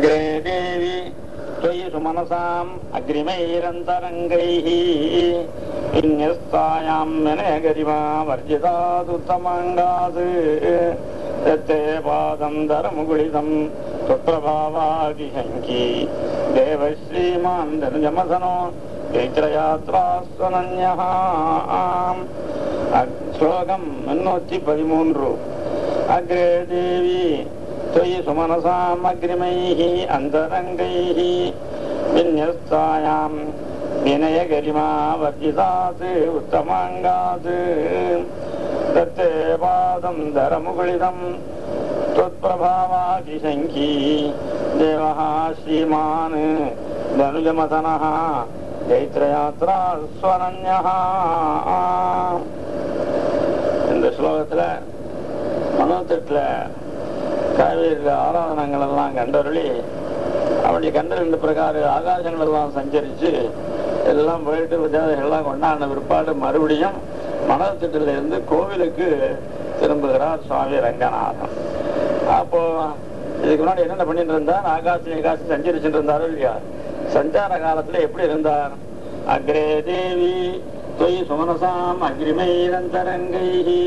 अग्रे देवी त्वयि सुमनसाम् अग्रिमैरन्तरङ्गैः विन्यस्तायां विनयगरिमा वर्जितादुत्तमाङ्गात् यत्ते पादं धरमुकुलितं त्वप्रभावादिशङ्की देवश्रीमान् धनुजमसनो चैत्रयात्रास्वनन्यः श्लोकम् मुन्नूति पदिमूன்று अग्रे देवी त्वयि सुमनसामग्रिमैः अन्तरङ्गैः विन्यस्तायां विनयगरिमा वर्जितात् उत्तमाङ्गात् दत्ते पादं धरमुकुलितं त्वत्प्रभावादिशङ्की देवः श्रीमान् धनुजमथनः ஜெயித்ரயாத்ரா ஸ்வரண்யா இந்த ஸ்லோகத்துல மனோத்தட்டுல காவேரி ஆராதனங்கள் எல்லாம் கண்டருளி அவனுடைய கண்டறிந்த பிரகார ஆகாசங்கள் எல்லாம் சஞ்சரிச்சு எல்லாம் போயிட்டு வித்தியாசம் எல்லாம் கொண்டாடின பிற்பாடு மறுபடியும் மனோத்திட்டில இருந்து கோவிலுக்கு திரும்புகிறார் சுவாமி ரங்கநாதன் அப்போ இதுக்கு முன்னாடி என்னென்ன பண்ணிட்டு இருந்தார் ஆகாசி ஆகாசி சஞ்சரிச்சுட்டு இருந்தாரோ இல்லையா சஞ்சார காலத்துல எப்படி இருந்தார் அக்ரே தேவி தொய் சுமனசாம் அக்ரிமைரந்தரங்கை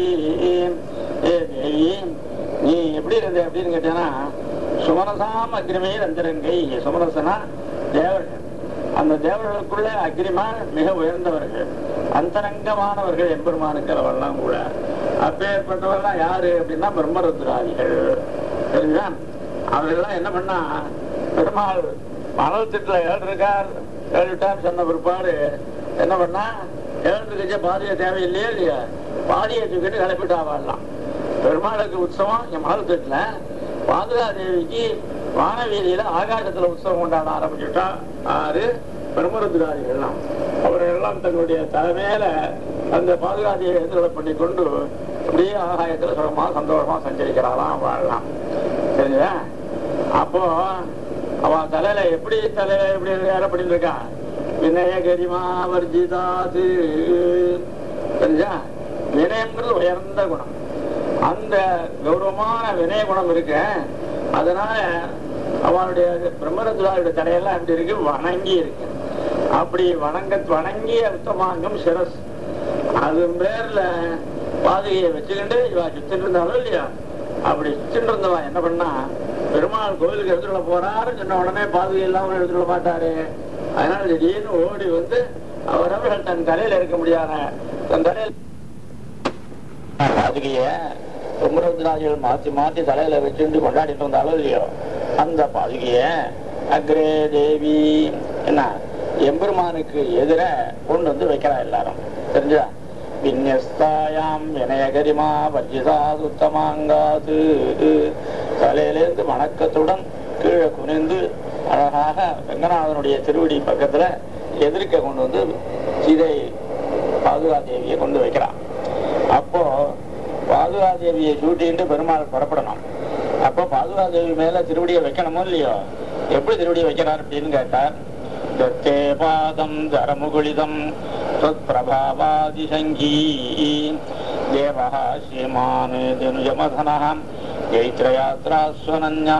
ஏ தேவி நீ எப்படி இருந்த அப்படின்னு கேட்டேன்னா சுமனசாம் அக்ரிமைர் அந்தரங்கை சுமனசனா தேவர்கள் அந்த தேவர்களுக்குள்ள அக்ரிமா மிக உயர்ந்தவர்கள் அந்தரங்கமானவர்கள் எம்பெருமானுக்கிறவெல்லாம் கூட அப்பேற்பட்டவர்கள்லாம் யாரு அப்படின்னா பிரம்மருத்ராதிகள் தெரிஞ்சா அவர்கள்லாம் என்ன பண்ணா பெருமாள் மணல் திட்டுல ஏழுருக்கார் ஏழுட்டார் சொன்ன பிற்பாடு என்ன பண்ணா ஏழுருக்கச்ச பாதிய தேவையில்லையா இல்லையா பாதியை தூக்கிட்டு கிளப்பிட்டு ஆவாடலாம் பெருமாளுக்கு உற்சவம் என் மணல் திட்டுல பாதுகா தேவிக்கு வானவீதியில ஆகாசத்துல உற்சவம் கொண்டாட ஆரம்பிச்சுட்டா ஆறு பிரம்மருத்ராதிகள்லாம் அவர்கள் எல்லாம் தன்னுடைய தலைமையில அந்த பாதுகாதியை எதிர்களை பண்ணி கொண்டு அப்படியே ஆகாயத்துல சுகமா சந்தோஷமா சஞ்சரிக்கிறாளாம் வாழலாம் சரிங்களா அப்போ அவன் தலையில எப்படி தலையில எப்படி யார பண்ணிருக்கான் வினய கரிமா வர்ஜிதாது தெரிஞ்சா வினயம்ங்கிறது உயர்ந்த குணம் அந்த கௌரவமான வினய குணம் இருக்கு அதனால அவனுடைய பிரம்மரத்வாருடைய தலையெல்லாம் எப்படி இருக்கு வணங்கி இருக்கு அப்படி வணங்க வணங்கிய உத்தமாங்கம் சிரஸ் அது பேர்ல பாதையை வச்சுக்கிட்டு இவா சுத்திட்டு இருந்தாலும் இல்லையா அப்படி சுத்திட்டு இருந்தவன் என்ன பண்ணா பெருமாள் கோவிலுக்கு எடுத்துள்ள போறாரு சொன்ன உடனே பாதுகை இல்லாம எடுத்துள்ள மாட்டாரு அதனால திடீர்னு ஓடி வந்து அவரவர்கள் தன் தலையில இருக்க முடியாத தன் தலையில பாதுகைய குமரத்ராஜர்கள் மாத்தி மாத்தி தலையில வச்சுட்டு கொண்டாடிட்டு இருந்தாலும் இல்லையோ அந்த பாதுகைய அக்ரே தேவி என்ன எம்பெருமானுக்கு எதிர கொண்டு வந்து வைக்கிறா எல்லாரும் தெரிஞ்சா விநியஸ்தாயாம் வினயகரிமா வர்ஜிதாதுத்தமாங்காது தலையிலிருந்து வணக்கத்துடன் கீழே குனிந்து அழகாக ரங்கநாதனுடைய திருவடி பக்கத்துல எதிர்க்க கொண்டு வந்து சீதை பாதுகா தேவியை கொண்டு வைக்கிறான் அப்போ பாதுகா தேவியை சூட்டிட்டு பெருமாள் புறப்படணும் அப்போ பாதுகா தேவி மேல திருவடியை வைக்கணுமோ இல்லையோ எப்படி திருவடியை வைக்கிறார் அப்படின்னு கேட்டார் தத்தே பாதம் தரமுகுளிதம் त्वत्प्रभावादिसङ्गी देवः श्रीमान् धनुजमधनः ஜெயித்ரயாத்ராஸ்வனன்யா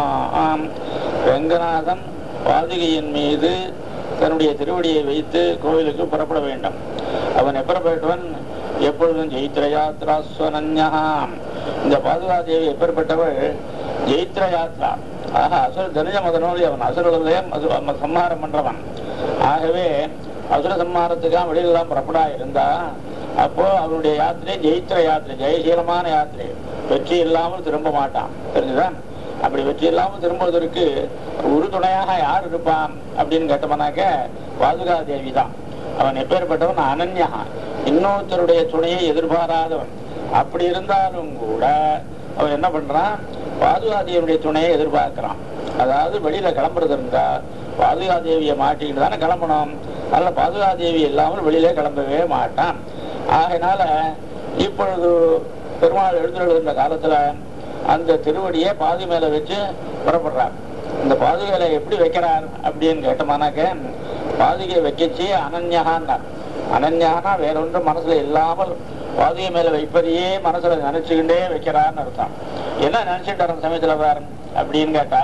ரங்கநாதன் பாதுகையின் மீது தன்னுடைய திருவடியை வைத்து கோவிலுக்கு புறப்பட வேண்டும் அவன் எப்பறப்பட்டவன் எப்பொழுதும் ஜெயித்ரயாத்ராஸ்வனன்யா இந்த பாதுகா தேவி எப்பேற்பட்டவள் ஜெயித்ர யாத்ரா ஆக அசுர தனுஜ மதனோதி அவன் அசுரர்களே சம்ஹாரம் பண்றவன் ஆகவே அசுர சம்ஹாரத்துக்காக வெளியிலாம் புறப்படா இருந்தா அப்போ அவருடைய யாத்திரை ஜெயித்திர யாத்திரை ஜெயசீலமான யாத்திரை வெற்றி இல்லாமல் திரும்ப மாட்டான் தெரிஞ்சுதான் அப்படி வெற்றி இல்லாமல் திரும்புவதற்கு உறுதுணையாக யார் இருப்பான் அப்படின்னு கேட்டோம்னாக்க பாதுகா தேவி தான் அவன் எப்பேற்பட்டவன் அனன்யா இன்னொருத்தருடைய துணையை எதிர்பாராதவன் அப்படி இருந்தாலும் கூட அவன் என்ன பண்றான் பாதுகாதேவியுடைய துணையை எதிர்பார்க்கிறான் அதாவது வெளியில கிளம்புறது இருந்தா பாதுகாதேவியை மாட்டிக்கிட்டு தானே கிளம்பணும் அதனால பாதுகாதேவி இல்லாமல் வெளியில கிளம்பவே மாட்டான் ஆகையினால இப்பொழுது பெருமாள் எழுந்துள்ள காலத்துல அந்த திருவடியை பாது மேல வச்சு புறப்படுறார் இந்த பாதுகையில எப்படி வைக்கிறார் அப்படின்னு கேட்டோம்னாக்க பாதுகை வைக்கச்சு அனன்யகான்னார் அனன்யானா வேற ஒன்றும் மனசுல இல்லாமல் பாதுகை மேல வைப்பதையே மனசுல நினைச்சுக்கிட்டே வைக்கிறார்னு அர்த்தம் என்ன நினைச்சிட்டு வர சமயத்துல வேற அப்படின்னு கேட்டார்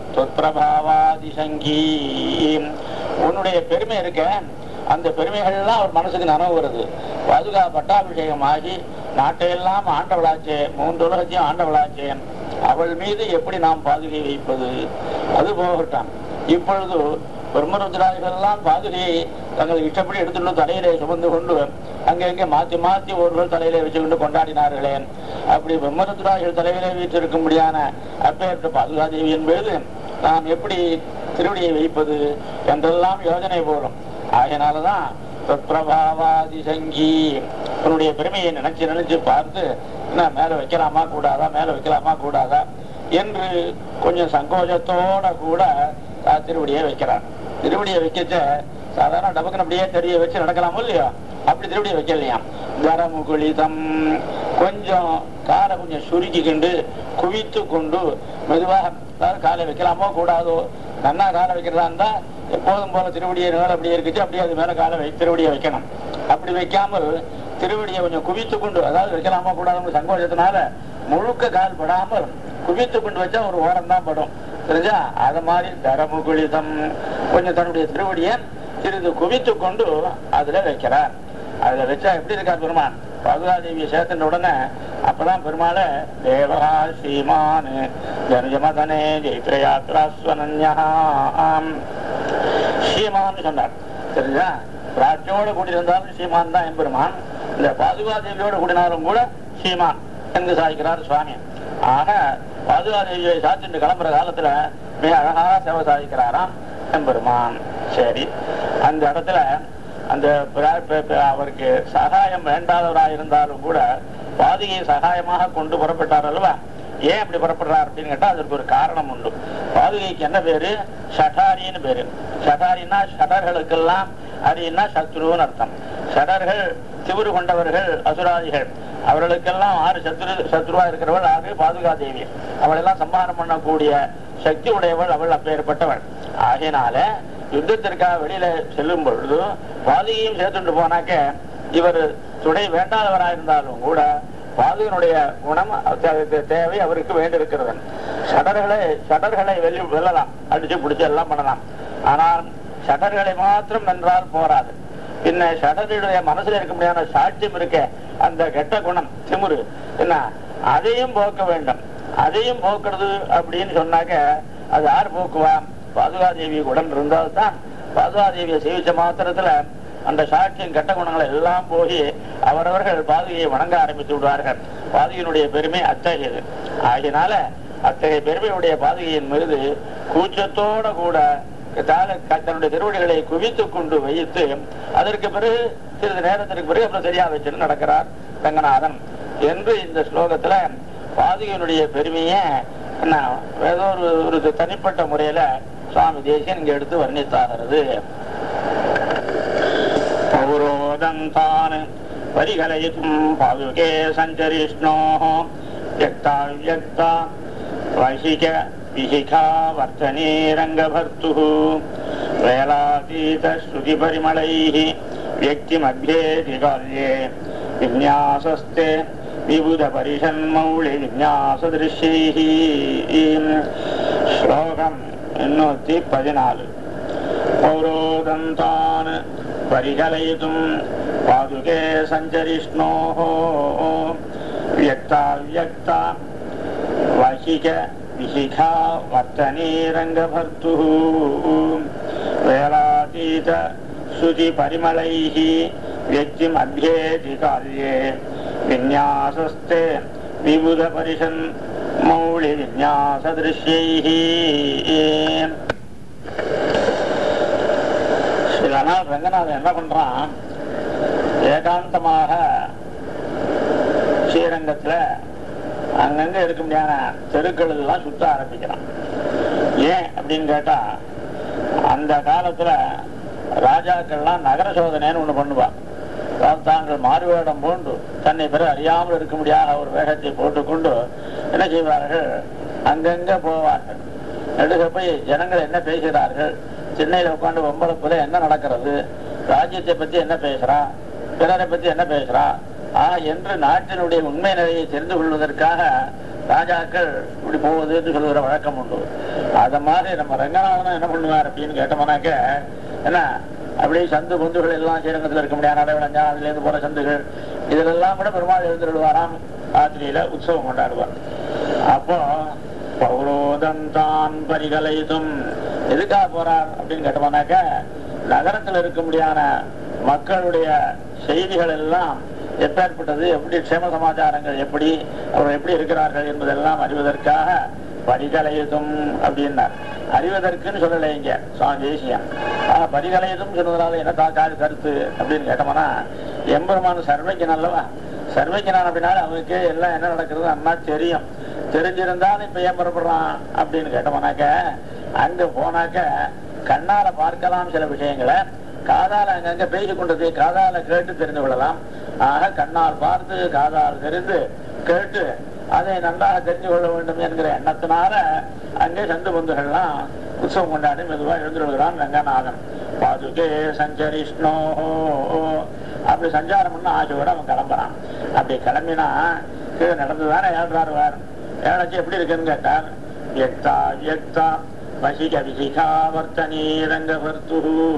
தொற்பிரபாவாதிசங்கி உன்னுடைய பெருமை இருக்க அந்த பெருமைகள்லாம் அவர் மனசுக்கு நனவு வருது பாதுகா பட்டாபிஷேகம் ஆகி நாட்டையெல்லாம் ஆண்டவளாச்சே மூன்று உலகத்தையும் ஆண்டவளாச்சே அவள் மீது எப்படி நாம் பாதுகை வைப்பது அது போகட்டும் இப்பொழுது பிரம்மருத்ராதிகள் எல்லாம் பாதுகையை தங்கள் இஷ்டப்படி எடுத்துட்டு தலையிலே சுமந்து கொண்டு அங்கங்கே மாத்தி மாத்தி ஒருவர் தலையிலே வச்சுக்கொண்டு கொண்டாடினார்களே அப்படி பிரம்மருத்ராதிகள் தலையிலே வீற்றிருக்கும்படியான அப்பேற்ற பாதுகாதேவி என்பது நாம் எப்படி திருவடியை வைப்பது என்றெல்லாம் யோஜனை போலும் ஆகையினாலதான் பிரபாவாதி சங்கி உன்னுடைய பெருமையை நினைச்சு நினைச்சு பார்த்து என்ன மேல வைக்கலாமா கூடாதா மேல வைக்கலாமா கூடாதா என்று கொஞ்சம் சங்கோஜத்தோட கூட தா- திருவடியை வைக்கிறார் திருவடியை வைக்கச்ச சாதாரண டபக்குன்னு அப்படியே தெரிய வச்சு நடக்கலாமோ இல்லையோ அப்படி திருவடியை வைக்கலையாம் கரமுகுளிதம் கொஞ்சம் காலை கொஞ்சம் சுருக்கிக்கிண்டு குவித்து கொண்டு மெதுவாக அதாவது காலை வைக்கலாமோ கூடாதோ நன்னா காலை வைக்கிறதா இருந்தா எப்போதும் போல திருவடியை மேல அப்படியே இருக்குச்சு அப்படியே அது மேல காலை வை திருவடியை வைக்கணும் அப்படி வைக்காமல் திருவடியை கொஞ்சம் குவித்து கொண்டு அதாவது வைக்கலாமா கூடாதுன்னு சங்கோஜத்தினால முழுக்க கால் படாமல் குவித்து கொண்டு வச்சா ஒரு ஓரம் தான் படும் தெரிஞ்சா அது மாதிரி தரமுகுளிதம் கொஞ்சம் தன்னுடைய திருவடியை சிறிது குவித்து கொண்டு அதுல வைக்கிறார் அதுல வச்சா எப்படி இருக்கார் பெருமான் பகவாதேவியை சேர்த்துட்ட உடனே அப்பதான் பெருமாளை தேவா ஸ்ரீமான் ஜனஜமதனே ஜெயித்ரயாத்ராஸ்வனன்யாம் ஸ்ரீமான் சொன்னார் தெரிஞ்சா ராஜ்யோட கூடியிருந்தாலும் ஸ்ரீமான் தான் எம்பெருமான் இந்த பாதுகாதேவியோட கூடினாலும் கூட ஸ்ரீமான் என்று சாய்க்கிறார் சுவாமி ஆக பாதுகாதேவியை சாத்திட்டு கிளம்புற காலத்துல மிக அழகா சேவை சாதிக்கிறாராம் எம்பெருமான் சரி அந்த இடத்துல அந்த பிர- ப- ப- அவருக்கு சகாயம் வேண்டாதவராக இருந்தாலும் கூட பாதியை சகாயமாக கொண்டு புறப்பட்டார் அல்லவா ஏன் அப்படி புறப்படுறார் அப்படின்னு கேட்டா அதற்கு ஒரு காரணம் உண்டு பாதுகைக்கு என்ன பேரு ஷடாரின்னு பேரு ஷடாரின்னா ஷடர்களுக்கெல்லாம் அரின்னா சத்ருன்னு அர்த்தம் ஷடர்கள் திமிரு கொண்டவர்கள் அசுராதிகள் அவர்களுக்கெல்லாம் ஆறு சத்ரு சத்ருவா இருக்கிறவள் ஆறு பாதுகா தேவி அவளெல்லாம் சம்ஹாரம் பண்ணக்கூடிய சக்தி உடையவள் அவள் அப்பேற்பட்டவள் ஆகையினால யுத்தத்திற்காக வெளியில செல்லும் பொழுது பாதுகையும் சேர்த்துட்டு போனாக்க இவர் துணை வேண்டாதவராக இருந்தாலும் கூட பாதுகனுடைய குணம் தே- தேவை அவருக்கு வேண்டியிருக்கிறது ஷடர்களை ஷடர்களை வெளி வெல்லலாம் அடிச்சு பிடிச்சு எல்லாம் பண்ணலாம் ஆனால் ஷடர்களை மாத்திரம் வென்றால் போராது பின்ன ஷடருடைய மனசுல இருக்க முடியாத சாட்சியம் இருக்க அந்த கெட்ட குணம் திமிரு என்ன அதையும் போக்க வேண்டும் அதையும் போக்குறது அப்படின்னு சொன்னாக்க அது யார் போக்குவா பாதுகாதேவி உடன் இருந்தால்தான் பாதுகாதேவியை சேவிச்ச மாத்திரத்துல அந்த சாட்சியம் கெட்ட குணங்களை எல்லாம் போய் அவரவர்கள் பாதுகையை வணங்க ஆரம்பித்து விடுவார்கள் பாதுகையினுடைய பெருமை அத்தகையது ஆகினால அத்தகைய பெருமையுடைய பாதுகையின் மீது கூச்சத்தோட கூட தால தன்னுடைய திருவடிகளை குவித்துக் கொண்டு வைத்து அதற்கு பிறகு சிறிது நேரத்திற்கு பிறகு அப்புறம் சரியா வச்சுட்டு நடக்கிறார் ரங்கநாதன் என்று இந்த ஸ்லோகத்துல பாதுகையினுடைய பெருமையை என்ன ஏதோ ஒரு ஒரு தனிப்பட்ட முறையில சுவாமி தேசியன் இங்க எடுத்து வர்ணித்தாகிறது பௌரோதந்தான் பரிகலயித்தும் பாதுகே சஞ்சரிஷ்ணோः व्यक्ता व्यक्ता वैशिक विशिखा वर्तने रङ्गभर्तुः वेलातीतश्रुतिपरिमलैः व्यक्तिमभ्येति काल्ये विन्यासस्ते विबुधपरिषन्मौळिविन्यासदृश्यैः श्लोकम् எண்ணூத்தி பதினாலு पौरोदन्तान् परिकलयितुम् पादुके सञ्चरिष्णोः व्यक्ता व्यक्ता वशिक विशिखा वर्तने रङ्गभर्तुः वेलातीत श्रुतिपरिमलैः व्यक्तिमभ्येति कार्ये विन्यासस्ते विबुधपरिषन् मौलिविन्यासदृश्यैः இதனால் ரங்கநாதன் என்ன பண்றான் ஏகாந்தமாக ஸ்ரீரங்கத்துல அங்கங்க இருக்க முடியாத தெருக்கள் எல்லாம் சுத்த ஆரம்பிக்கிறான் ஏன் அப்படின்னு கேட்டா அந்த காலத்துல ராஜாக்கள்லாம் நகர சோதனைன்னு ஒண்ணு பண்ணுவான் அதாவது தாங்கள் மாறுவேடம் பூண்டு தன்னை பிற அறியாமல் இருக்க முடியாத ஒரு வேகத்தை போட்டுக்கொண்டு என்ன செய்வார்கள் அங்கங்க போவார்கள் நெடுக போய் ஜனங்கள் என்ன பேசுகிறார்கள் சென்னையில உட்காந்து பொம்பளப்புல என்ன நடக்கிறது ராஜ்யத்தை பத்தி என்ன பேசுறா பிறரை பத்தி என்ன பேசுறா ஆ என்று நாட்டினுடைய உண்மை நிலையை தெரிந்து கொள்வதற்காக ராஜாக்கள் இப்படி போகுதுன்னு சொல்லுகிற வழக்கம் உண்டு அத மாதிரி நம்ம ரங்கநாதனும் என்ன பண்ணுவார் அப்படின்னு கேட்டோம்னாக்க என்ன அப்படியே சந்து பொந்துகள் எல்லாம் ஸ்ரீரங்கத்தில் இருக்க முடியாது நடவிழஞ்சா அதுல இருந்து போற சந்துகள் இதிலெல்லாம் கூட பெருமாள் எழுந்துடுவாராம் ராத்திரியில உற்சவம் கொண்டாடுவார் அப்போ பௌரோதம் தான் பரிகலைதும் எதுக்காக போறார் அப்படின்னு கேட்டோம்னாக்க நகரத்தில் இருக்க முடியாத மக்களுடைய செய்திகள் எல்லாம் எப்பேற்பட்டது எப்படி க்ஷேம சமாச்சாரங்கள் எப்படி அவர்கள் எப்படி இருக்கிறார்கள் என்பதெல்லாம் அறிவதற்காக பரிகலையுதும் அப்படின்னார் அறிவதற்குன்னு சொல்லலை இங்க சுவாமி தேசியம் ஆனா பரிகலையுதும் சொன்னதுனால என்ன தா- கா- கருத்து அப்படின்னு கேட்டோம்னா எம்பெருமான் சர்வைக்கன் அல்லவா சர்வைக்கனான் அப்படின்னால அவனுக்கு எல்லாம் என்ன நடக்கிறது அண்ணா தெரியும் தெரிஞ்சிருந்தாலும் இப்ப ஏன் புறப்படுறான் அப்படின்னு கேட்டோம்னாக்க அங்க போனாக்க கண்ணால பார்க்கலாம் சில விஷயங்களை காதால அங்கங்க பேசிக் கொண்டதை காதால கேட்டு தெரிந்து கொள்ளலாம் ஆக கண்ணால் பார்த்து காதால் தெரிந்து கேட்டு அதை நன்றாக தெரிந்து கொள்ள வேண்டும் என்கிற எண்ணத்தினால அங்கே சந்து பந்துகள்லாம் உற்சவம் கொண்டாடி மெதுவா எழுந்து விடுகிறான் ரங்கநாதன் பாதுகே சஞ்சரிஷ்ணோ அப்படி சஞ்சாரம் பண்ண ஆசையோட அவன் கிளம்புறான் அப்படி கிளம்பினா கீழே நடந்துதானே ஏழ்றாரு வார் ஏழச்சு எப்படி இருக்குன்னு கேட்டார் வியக்தா வியக்தா வசிக விசிகாவர்த்தனே ரங்கவர்த்து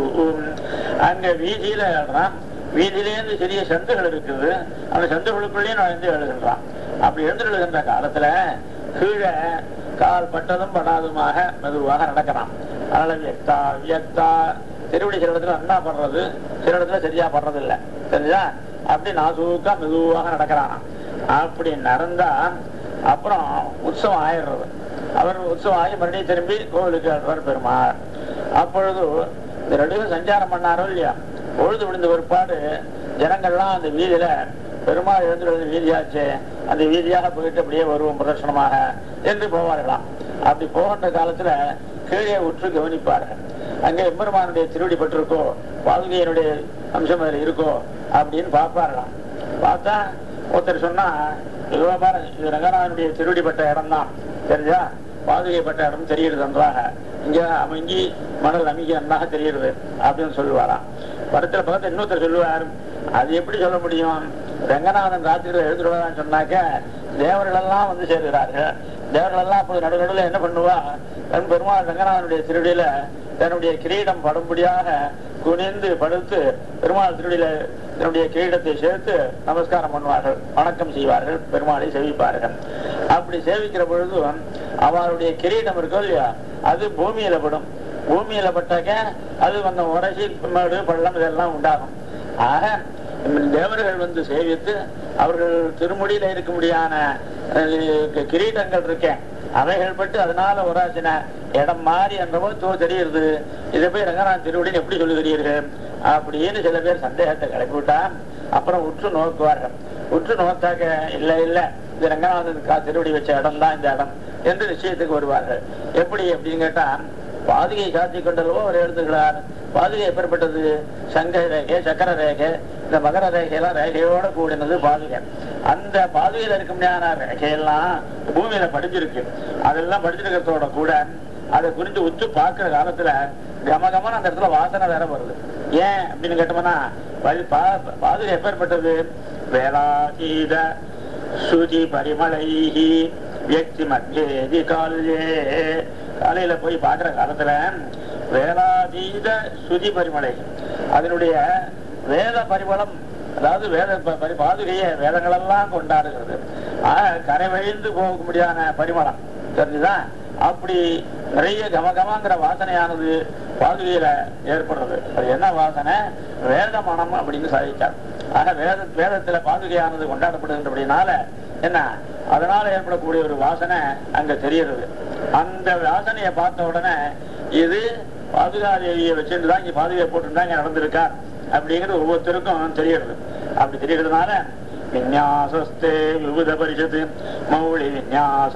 அங்க வீதியில ஏழுறான் வீதியிலேருந்து சிறிய சந்துகள் இருக்குது அந்த சந்துகளுக்குள்ளேயும் நுழைந்து எழுதுகிறான் அப்படி எழுந்து எழுதுகின்ற காலத்துல கீழே கால் பட்டதும் படாதுமாக மெதுவாக நடக்கிறான் அதனால வியக்தா வியக்தா திருவடி சில இடத்துல அண்ணா படுறது சில இடத்துல சரியா படுறது இல்ல தெரிஞ்சா அப்படி நாசூக்கா மெதுவாக நடக்கிறான் அப்படி நடந்தா அப்புறம் உற்சவம் ஆயிடுறது அவர் உற்சவம் ஆகி மறுபடியும் திரும்பி கோவிலுக்கு வருவார் பெருமாள் அப்பொழுது இந்த ரெண்டு பேரும் சஞ்சாரம் பண்ணாரோ இல்லையா பொழுது விழுந்த பிற்பாடு ஜனங்கள்லாம் அந்த வீதியில பெருமாள் எழுந்துள்ள வீதியாச்சு அந்த வீதியாக போயிட்டு அப்படியே வருவோம் பிரதர்ஷனமாக என்று போவார்களாம் அப்படி போகின்ற காலத்துல கீழே உற்று கவனிப்பார்கள் அங்கே எம்பெருமானுடைய திருவடி பட்டிருக்கோ பாதுகையனுடைய அம்சம் அதில் இருக்கோ அப்படின்னு பார்ப்பார்களாம் பார்த்தா ஒருத்தர் சொன்னா இதுவா பாரு இது ரங்கநாதனுடைய திருவடிப்பட்ட இடம் தான் தெரிஞ்சா பாதுகைப்பட்ட இடம் தெரியுது நன்றாக இங்க அமைங்கி மணல் அமைங்கி நன்றாக தெரியுது அப்படின்னு சொல்லுவாராம் படத்துல பக்கத்துல இன்னொருத்தர் சொல்லுவார் அது எப்படி சொல்ல முடியும் ரங்கநாதன் ராத்திரியில எழுந்துடுவான்னு சொன்னாக்க தேவர்கள் எல்லாம் வந்து சேருகிறார்கள் தேவர்கள் எல்லாம் அப்போது நடு நடுவில் என்ன பண்ணுவா தன் பெருமாள் ரங்கநாதனுடைய திருடியில தன்னுடைய கிரீடம் படும்படியாக குனிந்து படுத்து பெருமாள் திருடியில தன்னுடைய கிரீடத்தை சேர்த்து நமஸ்காரம் பண்ணுவார்கள் வணக்கம் செய்வார்கள் பெருமாளை சேவிப்பார்கள் அப்படி சேவிக்கிற பொழுது அவருடைய கிரீடம் இருக்கோ இல்லையா அது பூமியில படும் பூமியில பட்டாக்க அது அந்த உரசி மேடு பள்ளம் இதெல்லாம் உண்டாகும் ஆக தேவர்கள் வந்து சேவித்து அவர்கள் திருமுடியில இருக்க முடியாத அஹ், கிரீடங்கள் இருக்கேன் அவைகள் பட்டு அதனால உராசின இடம் மாறி என்றவோ தோ தெரியுது இதை போய் ரங்கநாதன் திருவடின்னு எப்படி சொல்லுகிறீர்கள் அப்படின்னு சில பேர் சந்தேகத்தை கிளப்பி விட்டா அப்புறம் உற்று நோக்குவார்கள் உற்று நோக்காக்க இல்ல இல்ல இது ரங்கநாதன் கா- திருவடி வச்ச இடம் தான் இந்த இடம் என்று நிச்சயத்துக்கு வருவார்கள் எப்படி அப்படின்னு கேட்டா பாதுகை சாத்தி கொண்டல்லவோ அவர் எழுதுகிறார் பாதுகை எப்பேற்பட்டது சங்க ரேகை சக்கர ரேகை இந்த மகர ரேகையெல்லாம் ரேகையோட கூடினது பாதுகை அந்த பாதுகையில இருக்க முடியாத ரேகையெல்லாம் பூமியில படிஞ்சிருக்கு அதெல்லாம் படிச்சிருக்கிறதோட கூட அதை குறித்து உத்து பார்க்கிற காலத்துல கமகமான அந்த இடத்துல வாசனை வேற வருது ஏன் அப்படின்னு கேட்டோம்னா வழி- பா- பாதுகை எப்பேற்பட்டது வேளாதீத சுதி பரிமளைஹி வியக்தி மத்தியேதி காலே காலையில போய் பார்க்கிற காலத்துல வேளாதீத சுதி பரிமளை அதனுடைய வேத பரிமளம் அதாவது வேத ப- பரி- பாதுகைய வேதங்களெல்லாம் கொண்டாடுகிறது ஆக கரை வழிந்து போக முடியாத பரிமளம் தெரிஞ்சுதா அப்படி நிறைய கமகமங்கிற வாசனையானது பாதுகையில ஏற்படுறது அது என்ன வாசனை வேத மனம் அப்படின்னு சாதிச்சார் ஆக வேத வேதத்துல பாதுகையானது கொண்டாடப்படுகின்றபடினால என்ன அதனால ஏற்படக்கூடிய ஒரு வாசனை அங்க தெரிகிறது அந்த வாசனையை பார்த்த உடனே இது பாதுகாதேவியை வச்சுட்டு தான் இங்க பாதுகையை போட்டுருந்தா இங்க நடந்திருக்கார் அப்படிங்கிறது ஒவ்வொருத்தருக்கும் தெரிகிறது அப்படி தெரியறதுனால விநியாசஸ்தே விபுத பரிஷத்து மௌளி விநியாச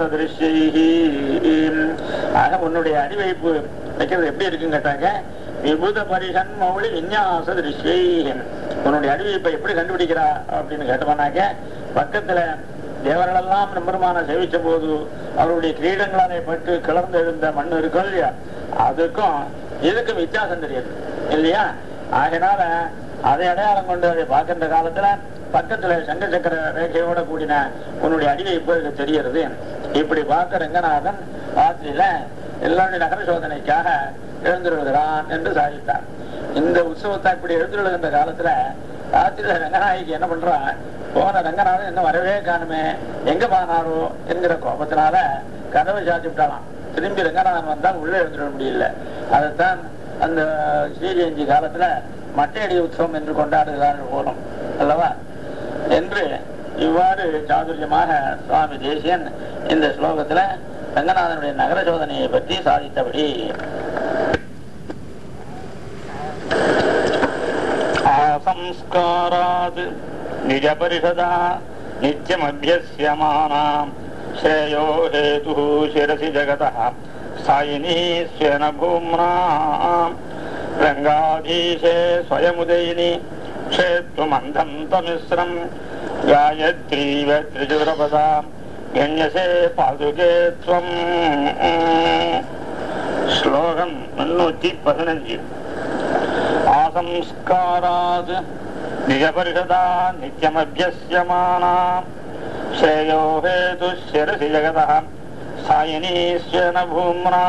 ஆக உன்னுடைய அடிவைப்பு வைக்கிறது எப்படி இருக்குன்னு கேட்டாங்க விபுத பரிஷன் மௌளி விநியாச திருஷ்யை உன்னுடைய அடிவைப்பை எப்படி கண்டுபிடிக்கிறா அப்படின்னு கேட்டோம்னாக்க பக்கத்துல தேவர்களெல்லாம் நம்பருமான சேவிச்ச போது அவருடைய கிரீடங்களாலே பட்டு கிளர்ந்து எழுந்த மண் இருக்கும் இல்லையா அதுக்கும் இதுக்கும் வித்தியாசம் தெரியுது இல்லையா ஆகையினால அதை அடையாளம் கொண்டு அதை பார்க்கின்ற காலத்துல பக்கத்துல சங்க சக்கர ரேகையோட கூடின உன்னுடைய அடிவை இப்போ தெரிகிறது இப்படி பார்த்த ரங்கநாதன் ராத்திரியில எல்லாருடைய நகர சோதனைக்காக எழுந்துருகிறான் என்று சாதித்தார் இந்த உற்சவத்தை இப்படி எழுந்துருகின்ற காலத்துல ராத்திரியில ரங்கநாயகி என்ன பண்றா போன ரங்கநாதன் இன்னும் வரவே காணுமே எங்க போனாரோ என்கிற கோபத்தினால கதவை சாத்தி விட்டாலாம் திரும்பி ரங்கநாதன் வந்தா உள்ளே எழுந்துட முடியல அதைத்தான் அந்த ஸ்ரீஜெயந்தி காலத்துல மட்டையடி உற்சவம் என்று கொண்டாடுகிறார்கள் போலும் அல்லவா என்று இவ்வாறு சாதுரியமாக சுவாமி தேசியன் இந்த ஸ்லோகத்துல ரங்கநாதனுடைய நகர சோதனையை பற்றி சாதித்தபடி ஆசம்ஸ்காராத் நிஜ பரிஷதா நித்தியமபியஸ்யமானாம் ஸ்ரேயோ ஹேது சிரசி ஜகதः சாயினீஸ்வன பூம்னாம் ரங்காதீசே ஸ்வயமுதயினி क्षेत्वमन्धं तमिश्रम् गायत्रीव त्रिजुरपदाम् गण्यसे पादुके त्वम् श्लोकम् मुन्नूति पदिनञ्जि आसंस्कारात् निजपरिषदा नित्यमभ्यस्यमाना श्रेयो हेतुः शिरसि जगतः सायिनीश्वेन भूम्ना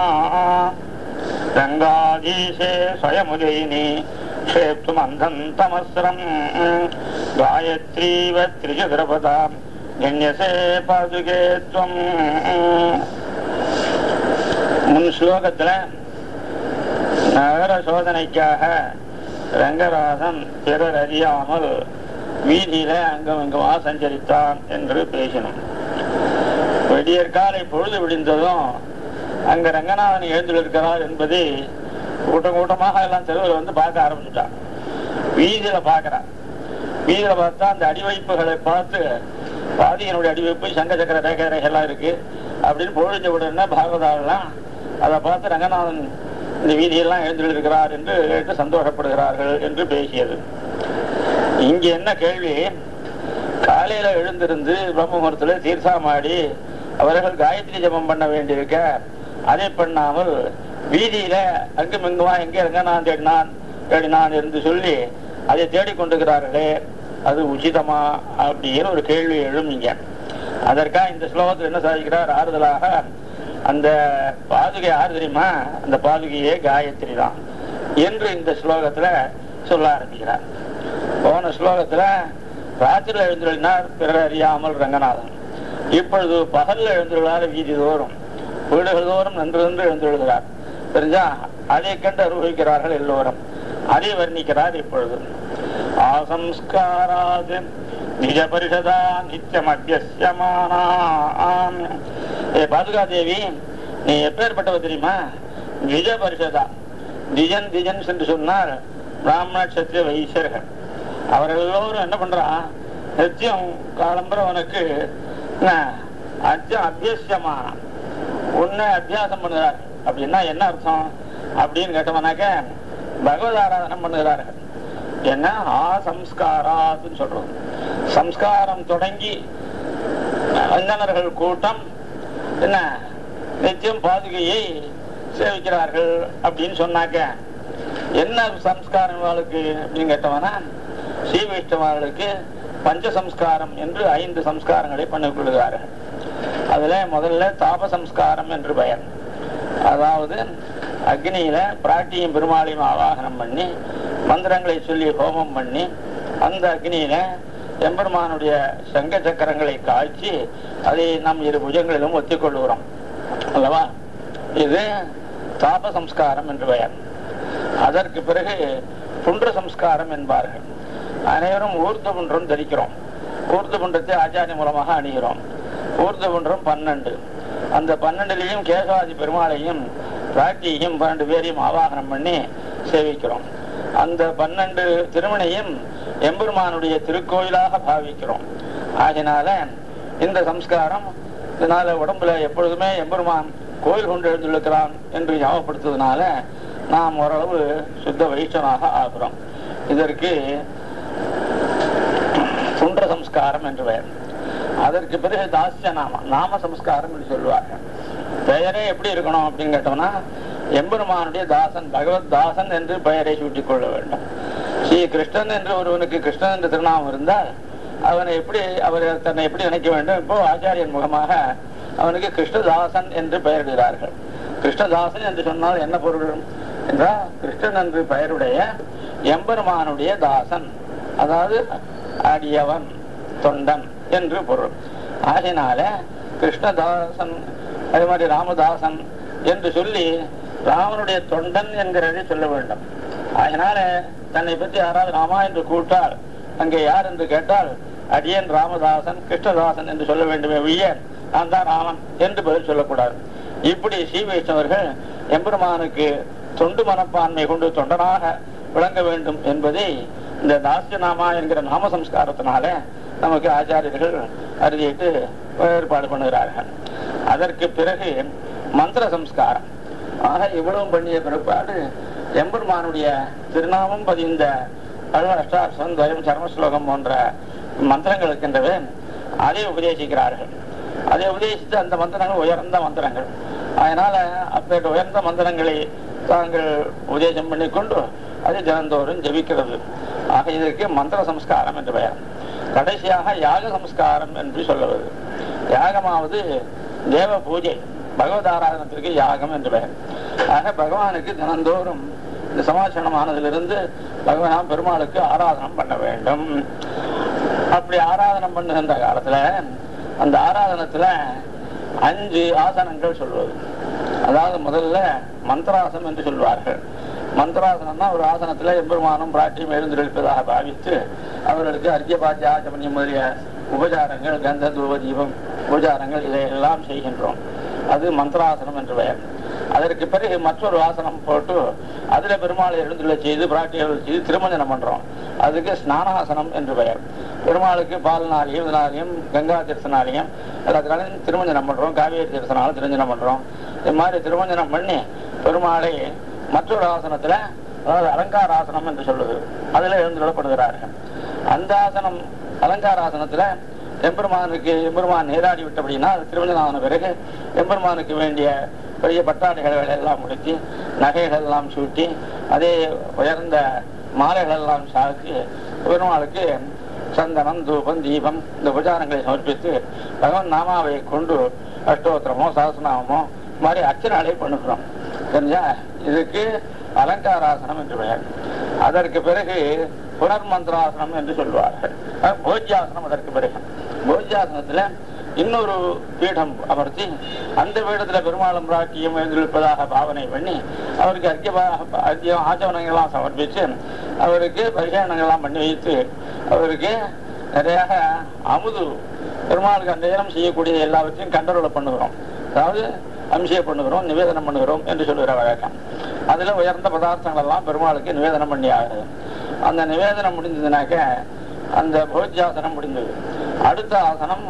गङ्गाधीशे स्वयमुदयिनी क्षेप्तुमन्धम् तमस्रम् गायत्रीव त्रिचतुरपदाम् गण्यसे पादुके त्वम् முன் ஸ்லோகத்துல நகர சோதனைக்காக ரங்கராசன் பிறர் அறியாமல் வீதியில அங்கும் இங்குமா சஞ்சரித்தான் என்று பேசினோம் விடியற்காலை பொழுது விடிந்ததும் அங்க ரங்கநாதன் எழுந்திருக்கிறார் என்பதை கூட்டம் கூட்டமாக எல்லாம் தெருவில் வந்து பார்க்க ஆரம்பிச்சுட்டான் வீதியில பார்க்கறான் வீதியில பார்த்தா அந்த அடிவைப்புகளை பார்த்து பாதியனுடைய அடிவைப்பு சங்க சக்கர ரேகை ரேகைலாம் இருக்கு அப்படின்னு பொழுது உடனே பாகவதாலாம் அதை பார்த்து ரங்கநாதன் இந்த வீதியெல்லாம் எழுந்திருக்கிறார் என்று கேட்டு சந்தோஷப்படுகிறார்கள் என்று பேசியது இங்க என்ன கேள்வி காலையில எழுந்திருந்து பிரம்மமுகூர்த்தத்துல தீர்த்தாமாடி அவர்கள் காயத்ரி ஜபம் பண்ண வேண்டியிருக்க அதை பண்ணாமல் வீதியில அங்கும் இங்குமா எங்கே ரங்கநாதன் தேடினான் தேடினான் என்று சொல்லி அதை தேடிக்கொண்டிருக்கிறார்களே அது உச்சிதமா அப்படின்னு ஒரு கேள்வி எழுமிங்க அதற்காக இந்த ஸ்லோகத்தில் என்ன சாதிக்கிறார் ஆறுதலாக அந்த பாதுகை யார் தெரியுமா அந்த பாதுகையே காயத்ரி தான் என்று இந்த ஸ்லோகத்துல சொல்ல ஆரம்பிக்கிறார் போன ஸ்லோகத்துல ராத்திரியில் எழுந்துள்ளார் பிறர் அறியாமல் ரங்கநாதன் இப்பொழுது பகல்ல எழுந்துள்ளார் வீதி தோறும் வீடுகள் தோறும் நன்று நன்று எழுந்துள்ளார் தெரிஞ்சா அதை கண்டு அனுபவிக்கிறார்கள் எல்லோரும் அதை வர்ணிக்கிறார் இப்பொழுது ஆசம்ஸ்காராத் நிஜ பரிஷதா நித்தியம் அபியசியமானாம் ஏ பாதுகா தேவி நீ எப்பேற்பட்டவ தெரியுமா நிஜ பரிஷதா திஜன் திஜன் என்று சொன்னால் பிராமண சத்திய வைசியர்கள் அவர்கள் எல்லோரும் என்ன பண்றான் நித்தியம் காலம்பர உனக்கு என்ன, அத்தியம் அபியசியமான உன்னை அபியாசம் பண்ணுகிறார் அப்படின்னா என்ன அர்த்தம் அப்படின்னு கேட்டோம்னாக்க பகவத் ஆராதனம் பண்ணுகிறார்கள் என்ன ஆசம்ஸ்காராத்துன்னு சொல்றோம் சம்ஸ்காரம் தொடங்கி வந்தனர்கள் கூட்டம் என்ன நித்தியம் பாதுகையை சேவிக்கிறார்கள் அப்படின்னு சொன்னாக்க என்ன சம்ஸ்காரம் இவாளுக்கு அப்படின்னு கேட்டவனா ஸ்ரீ வைஷ்ணவாளுக்கு பஞ்ச சம்ஸ்காரம் என்று ஐந்து சம்ஸ்காரங்களை பண்ணிக் கொள்கிறார்கள் அதுல முதல்ல தாப சம்ஸ்காரம் என்று பெயர் அதாவது அக்னியில பிராட்டியும் பெருமாளையும் ஆவாகனம் பண்ணி மந்திரங்களை சொல்லி ஹோமம் பண்ணி அந்த அக்னியில எம்பெருமானுடைய சங்க சக்கரங்களை காய்ச்சி அதை நம் இரு புஜங்களிலும் ஒத்திக்கொள்கிறோம் அல்லவா இது தாப சம்ஸ்காரம் என்று பெயர் அதற்கு பிறகு புன்ற சம்ஸ்காரம் என்பார்கள் அனைவரும் ஊர்த புன்றம் தரிக்கிறோம் ஊர்த புன்றத்தை ஆச்சாரிய மூலமாக அணிகிறோம் ஊர்த புன்றம் பன்னெண்டு அந்த பன்னெண்டுலையும் கேசவாதி பெருமாளையும் பிராட்டியையும் பன்னெண்டு பேரையும் ஆவாகனம் பண்ணி சேவிக்கிறோம் அந்த பன்னெண்டு திருமணையும் எம்பெருமானுடைய திருக்கோயிலாக பாவிக்கிறோம் ஆகினால இந்த சம்ஸ்காரம் இதனால உடம்புல எப்பொழுதுமே எம்பெருமான் கோயில் கொண்டு எழுந்துள்ளான் என்று ஞாபகப்படுத்துவதனால நாம் ஓரளவு சுத்த வைஷ்ணனாக ஆகிறோம் இதற்கு சுன்ற சம்ஸ்காரம் என்று பெயர் அதற்கு பிறகு தாஸ்ய நாம நாம சம்ஸ்காரம் என்று சொல்லுவார்கள் பெயரே எப்படி இருக்கணும் அப்படின்னு கேட்டோம்னா எம்பெருமானுடைய தாசன் பகவத் தாசன் என்று பெயரை சூட்டிக் கொள்ள வேண்டும் ஸ்ரீ கிருஷ்ணன் என்று ஒருவனுக்கு கிருஷ்ணன் என்று திருநாமம் இருந்தால் அவனை எப்படி அவர் தன்னை எப்படி நினைக்க வேண்டும் இப்போ ஆச்சாரியன் முகமாக அவனுக்கு கிருஷ்ணதாசன் என்று பெயரிடுகிறார்கள் கிருஷ்ணதாசன் என்று சொன்னால் என்ன பொருள் என்றால் கிருஷ்ணன் என்று பெயருடைய எம்பெருமானுடைய தாசன் அதாவது அடியவன் தொண்டன் என்று பொருள் ஆகினால கிருஷ்ணதாசன் அதே மாதிரி ராமதாசன் என்று சொல்லி ராமனுடைய தொண்டன் என்கிறதை சொல்ல வேண்டும் அதனால தன்னை பற்றி யாராவது ராமா என்று கூட்டால் அங்கே யார் என்று கேட்டால் அடியன் ராமதாசன் கிருஷ்ணதாசன் என்று சொல்ல வேண்டுமே ஒழிய நான் தான் ராமன் என்று பதில் சொல்லக்கூடாது இப்படி ஸ்ரீ வைஷ்ணவர்கள் எம்பெருமானுக்கு தொண்டு மனப்பான்மை கொண்டு தொண்டனாக விளங்க வேண்டும் என்பதை இந்த தாஸ்யநாமா என்கிற நாம சம்ஸ்காரத்தினால நமக்கு ஆச்சாரியர்கள் அறிவிட்டு ஏற்பாடு பண்ணுகிறார்கள் அதற்கு பிறகு மந்திர சம்ஸ்காரம் ஆக இவ்வளவு பண்ணிய பிற்பாடு எம்பெருமானுடைய திருநாமம் பதிந்த அஷ்டாட்சம் துவயம் சர்மஸ்லோகம் போன்ற மந்திரங்கள் இருக்கின்றவை அதை உபதேசிக்கிறார்கள் அதை உபதேசித்து அந்த மந்திரங்கள் உயர்ந்த மந்திரங்கள் அதனால அப்பேற்ற உயர்ந்த மந்திரங்களை தாங்கள் உபதேசம் பண்ணிக்கொண்டு அது தினந்தோறும் ஜெபிக்கிறது ஆக இதற்கு மந்திர சம்ஸ்காரம் என்று பெயர் கடைசியாக யாக சம்ஸ்காரம் என்று சொல்லுவது யாகமாவது தேவ பூஜை பகவத் ஆராதனத்திற்கு யாகம் என்று பெயர் ஆக பகவானுக்கு தினந்தோறும் இந்த சமாச்சரணமானதிலிருந்து பகவான் பெருமாளுக்கு ஆராதனம் பண்ண வேண்டும் அப்படி ஆராதனம் பண்ணுகின்ற காலத்துல அந்த ஆராதனத்துல அஞ்சு ஆசனங்கள் சொல்வது அதாவது முதல்ல மந்திராசனம் என்று சொல்வார்கள் மந்திராசனம்னா ஒரு ஆசனத்துல எம்பெருமானும் பிராட்டியும் எழுந்திருப்பதாக பாவித்து அவர்களுக்கு அர்க்கியபாத்திய ஆச்சமணியம் முதலிய உபச்சாரங்கள் கந்த தூப தீபம் உபச்சாரங்கள் இதையெல்லாம் செய்கின்றோம் அது மந்திராசனம் என்று பெயர் அதற்கு பிறகு மற்றொரு ஆசனம் போட்டு அதுல பெருமாளை எழுந்துள்ள செய்து பிராட்டியர்கள் செய்து திருமஞ்சனம் பண்றோம் அதுக்கு ஸ்நானாசனம் என்று பெயர் பெருமாளுக்கு பால்னாலையும் இதனாலையும் கங்கா தரிசனாலையும் எல்லாத்தினாலையும் திருமஞ்சனம் பண்றோம் காவேரி தரிசனாலும் திருமஞ்சனம் பண்றோம் இது மாதிரி திருமஞ்சனம் பண்ணி பெருமாளை மற்றொரு ஆசனத்துல அதாவது அலங்கார ஆசனம் என்று சொல்லுது அதுல எழுந்துள்ளப்படுகிறார்கள் அந்த ஆசனம் அலங்கார ஆசனத்துல எம்பெருமானுக்கு எம்பெருமான் நீராடி விட்டபடினா அது திருமணம் ஆன பிறகு எம்பெருமானுக்கு வேண்டிய பெரிய பட்டாடைகளை எல்லாம் முடித்து நகைகள் எல்லாம் சூட்டி அதே உயர்ந்த மாலைகள் எல்லாம் சாத்தி பெருமாளுக்கு சந்தனம் தூபம் தீபம் இந்த உபச்சாரங்களை சமர்ப்பித்து பகவான் நாமாவை கொண்டு அஷ்டோத்திரமோ சகசநாமமோ மாதிரி அர்ச்சனாலே பண்ணுகிறோம் தெரிஞ்சா இதுக்கு அலங்காராசனம் என்று பெயர் அதற்கு பிறகு புனர்மந்திராசனம் என்று சொல்வார்கள் அஹ் போஜ்யாசனம் அதற்கு பிறகு போஜ்யாசனத்துல இன்னொரு பீடம் அமர்த்தி அந்த பீடத்துல பெருமாளும் ராட்டியம் எழுந்திருப்பதாக பாவனை பண்ணி அவருக்கு அர்க்கிய அர்க்கியம் ஆச்சவனங்கள்லாம் சமர்ப்பிச்சு அவருக்கு பரிகாரணங்கள்லாம் பண்ணி வைத்து அவருக்கு நிறைய அமுது பெருமாளுக்கு அந்த நேரம் செய்யக்கூடிய எல்லாவற்றையும் கண்டரோல பண்ணுகிறோம் அதாவது அம்சிய பண்ணுகிறோம் நிவேதனம் பண்ணுகிறோம் என்று சொல்லுகிற வழக்கம் அதுல உயர்ந்த பதார்த்தங்கள் எல்லாம் பெருமாளுக்கு நிவேதனம் பண்ணி ஆகுது அந்த நிவேதனம் முடிஞ்சதுனாக்க அந்த போஜ்யாசனம் முடிந்தது அடுத்த ஆசனம்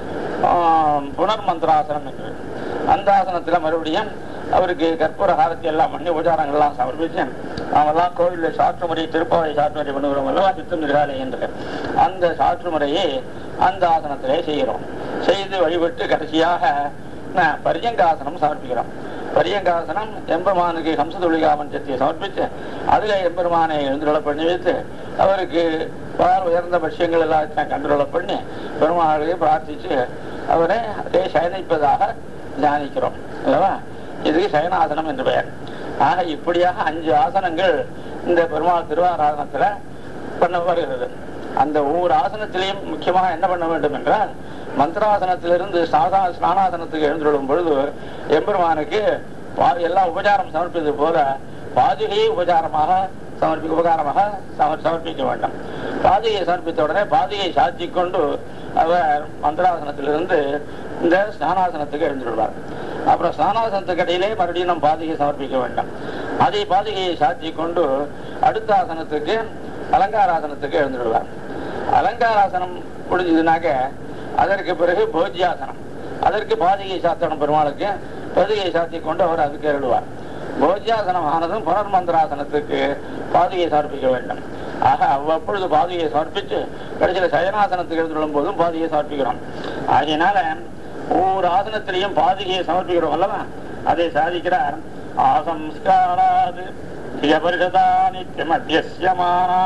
ஆஹ், புனர்மந்திராசனம் என்று அந்த ஆசனத்துல மறுபடியும் அவருக்கு கற்பூர ஹாரத்தி எல்லாம் பண்ணி உபச்சாரங்கள் எல்லாம் சமர்ப்பிச்சு நாமெல்லாம் கோவிலில் சாற்று முறை திருப்பாவை சாற்று முறை பண்ணுகிறோம் அல்லவா சித்தம் நிர்காலை என்று அந்த சாற்று முறையை அந்த ஆசனத்திலே செய்கிறோம் செய்து வழிபட்டு கடைசியாக ந- பரியங்காசனம் சமர்ப்பிக்கிறோம் பரியங்காசனம் எம்பெருமானுக்கு ஹம்சதுளிகா மஞ்சத்தை சமர்ப்பித்து அதுல எம்பெருமானை எழுந்துள்ள பண்ணி வைத்து அவருக்கு பால் உயர்ந்த பட்சியங்கள் எல்லாத்தையும் கண்டுள்ள பண்ணி பெருமாளை பிரார்த்திச்சு அவரை அதே சயனிப்பதாக தியானிக்கிறோம் அல்லவா இதுக்கு சயனாசனம் என்று பெயர் ஆக இப்படியாக அஞ்சு ஆசனங்கள் இந்த பெருமாள் திருவாராதனத்துல பண்ண வருகிறது அந்த ஒவ்வொரு ஆசனத்திலையும் முக்கியமாக என்ன பண்ண வேண்டும் என்றால் மந்திராசனத்திலிருந்து சாதா ஸ்நானாசனத்துக்கு எழுந்துள்ளும் பொழுது எம்பெருமானுக்கு பா- எல்லா உபச்சாரம் சமர்ப்பித்தது போல பாதுகையை உபச்சாரமாக சமர்ப்பி உபகாரமாக சமர் சமர்ப்பிக்க வேண்டும் பாதுகையை சமர்ப்பித்த உடனே பாதுகையை சாத்தி கொண்டு அவர் மந்திராசனத்திலிருந்து இந்த ஸ்நானாசனத்துக்கு எழுந்துள்ளார் அப்புறம் ஸ்நானாசனத்துக்கு இடையிலே மறுபடியும் நம் பாதுகையை சமர்ப்பிக்க வேண்டும் அதை பாதுகையை சாத்தி கொண்டு அடுத்த ஆசனத்துக்கு அலங்காராசனத்துக்கு எழுந்துள்ளார் அலங்காராசனம் முடிஞ்சதுனாக்க அதற்கு பிறகு போஜ்யாசனம் அதற்கு பாதிகை சாத்தனம் பெருமாளுக்கு பதுகை சாத்தி கொண்டு அவர் அதுக்கு எழுவார் போஜ்யாசனம் ஆனதும் புனர்மந்திராசனத்துக்கு பாதுகையை சமர்ப்பிக்க வேண்டும் ஆக அவ்வப்பொழுது பாதுகையை சமர்ப்பித்து கடைசியில் சயனாசனத்துக்கு எழுந்துள்ளும் போதும் பாதுகையை சமர்ப்பிக்கிறோம் ஆகையினால ஒவ்வொரு ஆசனத்திலையும் பாதுகையை சமர்ப்பிக்கிறோம் அல்லவா அதை சாதிக்கிறார் ஆசம்ஸ்காராது பிரியபரிஷதா நித்தியமத்தியசியமானா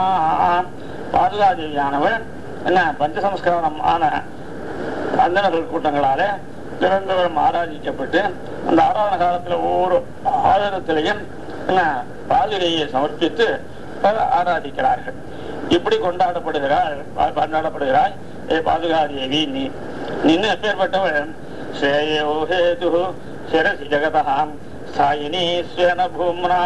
பாதுகாதேவியானவள் என்ன பஞ்சசம்ஸ்காரம் ஆன அந்தனர்கள் கூட்டங்களால நிரந்தரம் ஆராதிக்கப்பட்டு அந்த ஆராதன காலத்துல ஒவ்வொரு ஆதாரத்திலையும் என்ன, பாதுகையை சமர்ப்பித்து அஹ், ஆராதிக்கிறார்கள் இப்படி கொண்டாடப்படுகிறாள் பா- கொண்டாடப்படுகிறாள் ஏ பாதுகாதேவி நீ நின்னு எப்பேற்பட்டவள் ஸ்ரேயோ ஹேது சிரசி ஜெகதாம் ஸ்தாயினி ஸ்வேன பூம்னா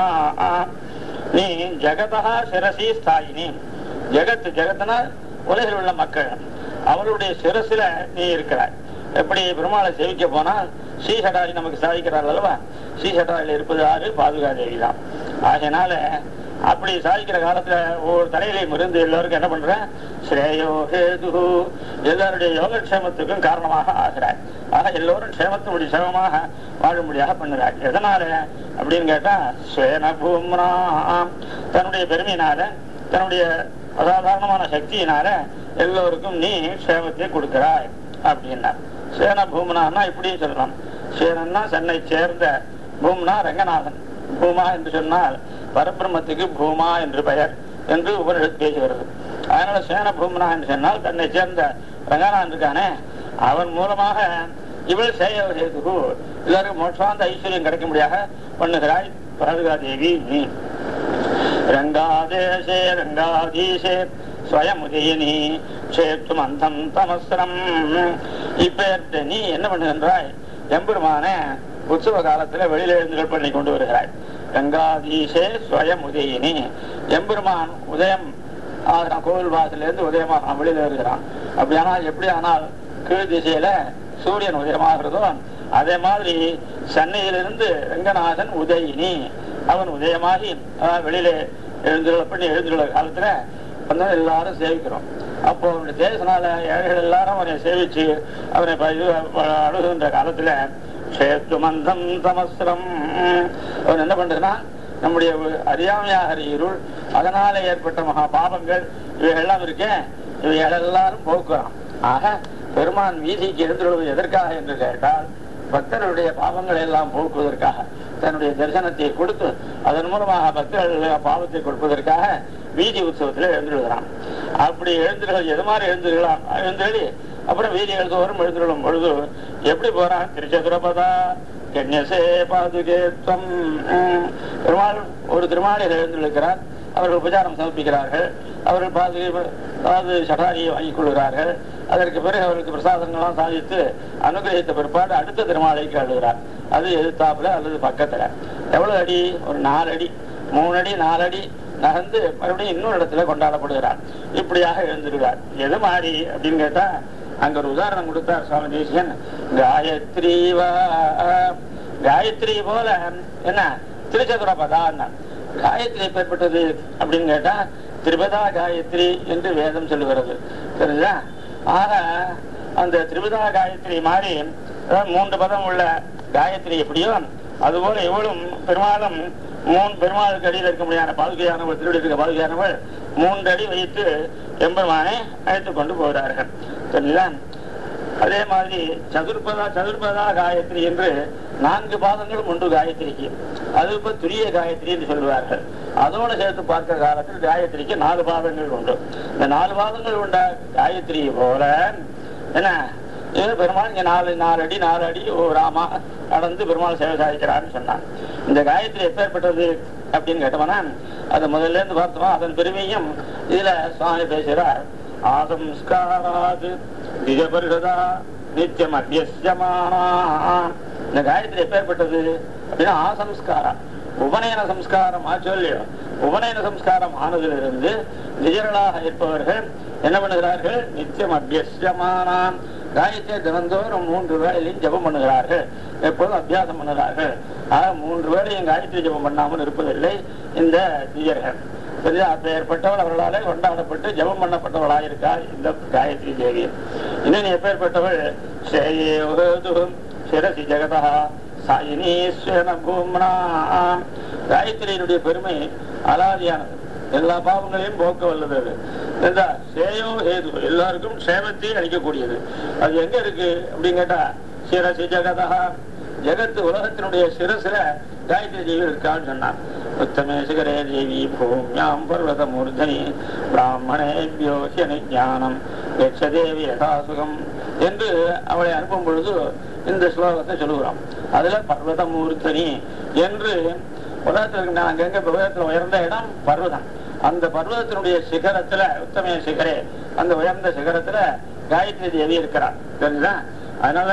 நீ ஜெகதா சிரசி ஸ்தாயினி ஜெகத் ஜெகத்னா உலகில் உள்ள மக்கள் அவருடைய சிரசில நீ இருக்கிறாய் எப்படி பெருமாளை சேவிக்க போனால் ஸ்ரீஹடாரி நமக்கு சாதிக்கிறார் அல்லவா ஸ்ரீஹடாரில் இருப்பது யாரு பாதுகாதேவி தான் ஆகையினால அப்படி சாதிக்கிற காலத்துல ஒவ்வொரு தலையிலையும் இருந்து எல்லோருக்கும் என்ன பண்ற ஸ்ரேயோ ஹேது எல்லாருடைய யோகக்ஷேமத்துக்கும் காரணமாக ஆகிறார் ஆக எல்லோரும் க்ஷேமத்தினுடைய சேமமாக வாழும்படியாக பண்ணுறார் எதனால அப்படின்னு கேட்டா ஸ்வேன பூம்னா தன்னுடைய பெருமையினால தன்னுடைய அசாதாரணமான சக்தியினால எல்லோருக்கும் நீ க்ஷேமத்தை கொடுக்கிறாய் அப்படின்னா சேன பூமனான்னா இப்படி சொல்லலாம் சேனன்னா சென்னை சேர்ந்த பூம்னா ரங்கநாதன் பூமா என்று சொன்னால் பரபிரம்மத்துக்கு பூமா என்று பெயர் என்று உபனிஷத் பேசுகிறது அதனால சேன பூமனா என்று சொன்னால் தன்னை சேர்ந்த ரங்கநாதன் இருக்கானே அவன் மூலமாக இவள் சேய சேது எல்லாருக்கும் மோட்சாந்த ஐஸ்வர்யம் கிடைக்கும்படியாக பண்ணுகிறாய் பாதுகாதேவி நீ ரங்காதேசே ரங்காதீசே ஸ்வயமுதயினி சேத்தும் அந்தம் தமஸ்ரம் இப்ப நீ என்ன பண்ணுகின்றாய் எம்பெருமான உற்சவ காலத்துல வெளியில எழுந்துகள் பண்ணி கொண்டு வருகிறாய் கங்காதீசே ஸ்வயம் உதயினி எம்பெருமான் உதயம் ஆகிறான் கோவில் வாசல்ல இருந்து உதயமாக வெளியில வருகிறான் அப்படியானால் எப்படி ஆனால் கீழ் திசையில சூரியன் உதயமாகிறதோ அதே மாதிரி சென்னையிலிருந்து ரங்கநாதன் உதயினி அவன் உதயமாகி அஹ், வெளியில எழுந்துள்ள பண்ணி எழுந்துள்ள காலத்துல வந்து எல்லாரும் சேவிக்கிறோம் அப்போ அவனுடைய தேசனால ஏழைகள் எல்லாரும் அவனை சேவிச்சு அவனை ப- இது ப- அணுகுகின்ற காலத்துல சேத்து மந்தம் தமஸ்ரம் அவன் என்ன பண்றதுன்னா நம்முடைய அறியாமையாக இருள் அதனால ஏற்பட்ட மகா பாபங்கள் இவைகள்லாம் இருக்கே இவைகள் எல்லாரும் போக்குறான் ஆக பெருமான் வீதிக்கு எழுந்துள்ளது எதற்காக என்று கேட்டால் பக்தர்களுடைய பாவங்களை எல்லாம் போக்குவதற்காக தன்னுடைய தரிசனத்தை கொடுத்து அதன் மூலமாக பக்தர்கள் பாவத்தை கொடுப்பதற்காக வீதி உற்சவத்தில் எழுந்துள்ளான் அப்படி எழுந்துகள் எது மாதிரி எழுந்துகளாம் எழுந்தெழி அப்புறம் வீதி எழுதுவோரும் எழுந்துள்ளும் பொழுது எப்படி போறான் திருச்சதுரபதா கன்யசே பாதுகேத்வம் உம், பெருமாள் ஒரு திருமாளில் எழுந்திருக்கிறார் அவர்கள் உபச்சாரம் சமர்ப்பிக்கிறார்கள் அவர்கள் பாதுகை அதாவது சடாரியை வாங்கிக் கொள்கிறார்கள் அதற்கு பிறகு அவருக்கு பிரசாதங்கள்லாம் சாதித்து அனுகிரகித்த பிற்பாடு அடுத்த திருமாலைக்கு அழுகிறார் அது எதிர்த்தாப்புல அல்லது பக்கத்துல எவ்வளவு அடி ஒரு நாலு அடி மூணு அடி நாலு அடி நகர்ந்து மறுபடியும் இன்னொரு இடத்துல கொண்டாடப்படுகிறார் இப்படியாக எழுந்திருக்கிறார் எது மாதிரி அப்படின்னு கேட்டா அங்க ஒரு உதாரணம் கொடுத்தார் சுவாமி தேசியன் காயத்ரி வா காயத்ரி போல என்ன திருச்சதுரபதா காயத்ரி எப்பேற்பட்டது அப்படின்னு கேட்டா திரிபதா காயத்ரி என்று வேதம் சொல்லுகிறது தெரியுதா ஆக அந்த திரிபதா காயத்ரி மாதிரி அதாவது மூன்று பதம் உள்ள காயத்ரி எப்படியோ அதுபோல இவளும் பெருமாளும் மூணு பெருமாளுக்கு அடியில் இருக்க முடியாத பாதுகையானவள் திருடி இருக்க பாதுகையானவள் மூன்று அடி வைத்து எம்பெருமானை அழைத்துக் கொண்டு போகிறார்கள் சரிங்களா அதே மாதிரி சதுர்பதா சதுர்பதா காயத்ரி என்று நான்கு பாதங்களும் உண்டு காயத்ரிக்கு அது இப்ப துரிய காயத்ரி என்று சொல்லுவார்கள் அதோட சேர்த்து பார்க்கிற காலத்தில் காயத்ரிக்கு நாலு பாதங்கள் உண்டு இந்த நாலு பாதங்கள் உண்ட காயத்ரி போல என்ன இது பெருமாள் இங்க நாலு நாலு அடி நாலு அடி ஓ ராமா நடந்து பெருமாள் சேவை சாதிக்கிறான்னு சொன்னான் இந்த காயத்ரி எப்பேற்பட்டது அப்படின்னு கேட்டோம்னா அது முதல்ல இருந்து பார்த்தோம் அதன் பெருமையும் இதுல சுவாமி பேசுகிறார் ஆசம்ஸ்காராது திஜபரிஷதா நித்தியம் அபியசியமானா இந்த காயத்ரி எப்பேற்பட்டது அப்படின்னா ஆசம்ஸ்காரம் உபநயன சம்ஸ்காரம் ஆச்சொல்லியோ உபநயன சம்ஸ்காரம் ஆனதிலிருந்து நிஜர்களாக இருப்பவர்கள் என்ன பண்ணுகிறார்கள் நித்தியம் அபியசியமானாம் காயத்ரி தினந்தோறும் மூன்று வேளையிலையும் ஜெபம் பண்ணுகிறார்கள் எப்போதும் அபியாசம் பண்ணுகிறார்கள் ஆக மூன்று வேளையும் காயத்ரி ஜெபம் பண்ணாமல் இருப்பதில்லை இந்த திஜர்கள் சரியா அப்பேற்பட்டவள் அவர்களாலே கொண்டாடப்பட்டு ஜெபம் பண்ணப்பட்டவளாக இருக்காள் இந்த காயத்ரி தேவி இன்னும் எப்பேற்பட்டவள் ஸ்ரேயோதும் சிரசி ஜெகதா சாயினீஸ்வர பூம்னா காயத்ரியினுடைய பெருமை அலாதியானது எல்லா பாவங்களையும் போக்க வல்லது அது இந்த சேயோ ஹேது எல்லாருக்கும் சேமத்தை அளிக்கக்கூடியது அது எங்க இருக்கு அப்படின்னு கேட்டா சிரசி ஜெகதா ஜெகத்து உலகத்தினுடைய சிரசுல காயத்ரி தேவி இருக்கான்னு சொன்னான் உத்தமே சிகரே தேவி பூமியாம் பர்வத மூர்தனி பிராமணேபியோ ஞானம் யட்சதேவி யதாசுகம் என்று அவளை அனுப்பும் பொழுது இந்த ஸ்லோகத்தை சொல்லுகிறோம் அதுல பர்வத மூர்த்தனி என்று உலகத்தில் நாங்க எங்க உலகத்துல உயர்ந்த இடம் பர்வதம் அந்த பர்வதத்தினுடைய சிகரத்துல உத்தமய சிகரே அந்த உயர்ந்த சிகரத்துல காயத்ரி தேவி இருக்கிறார் தெரிஞ்சுதா அதனால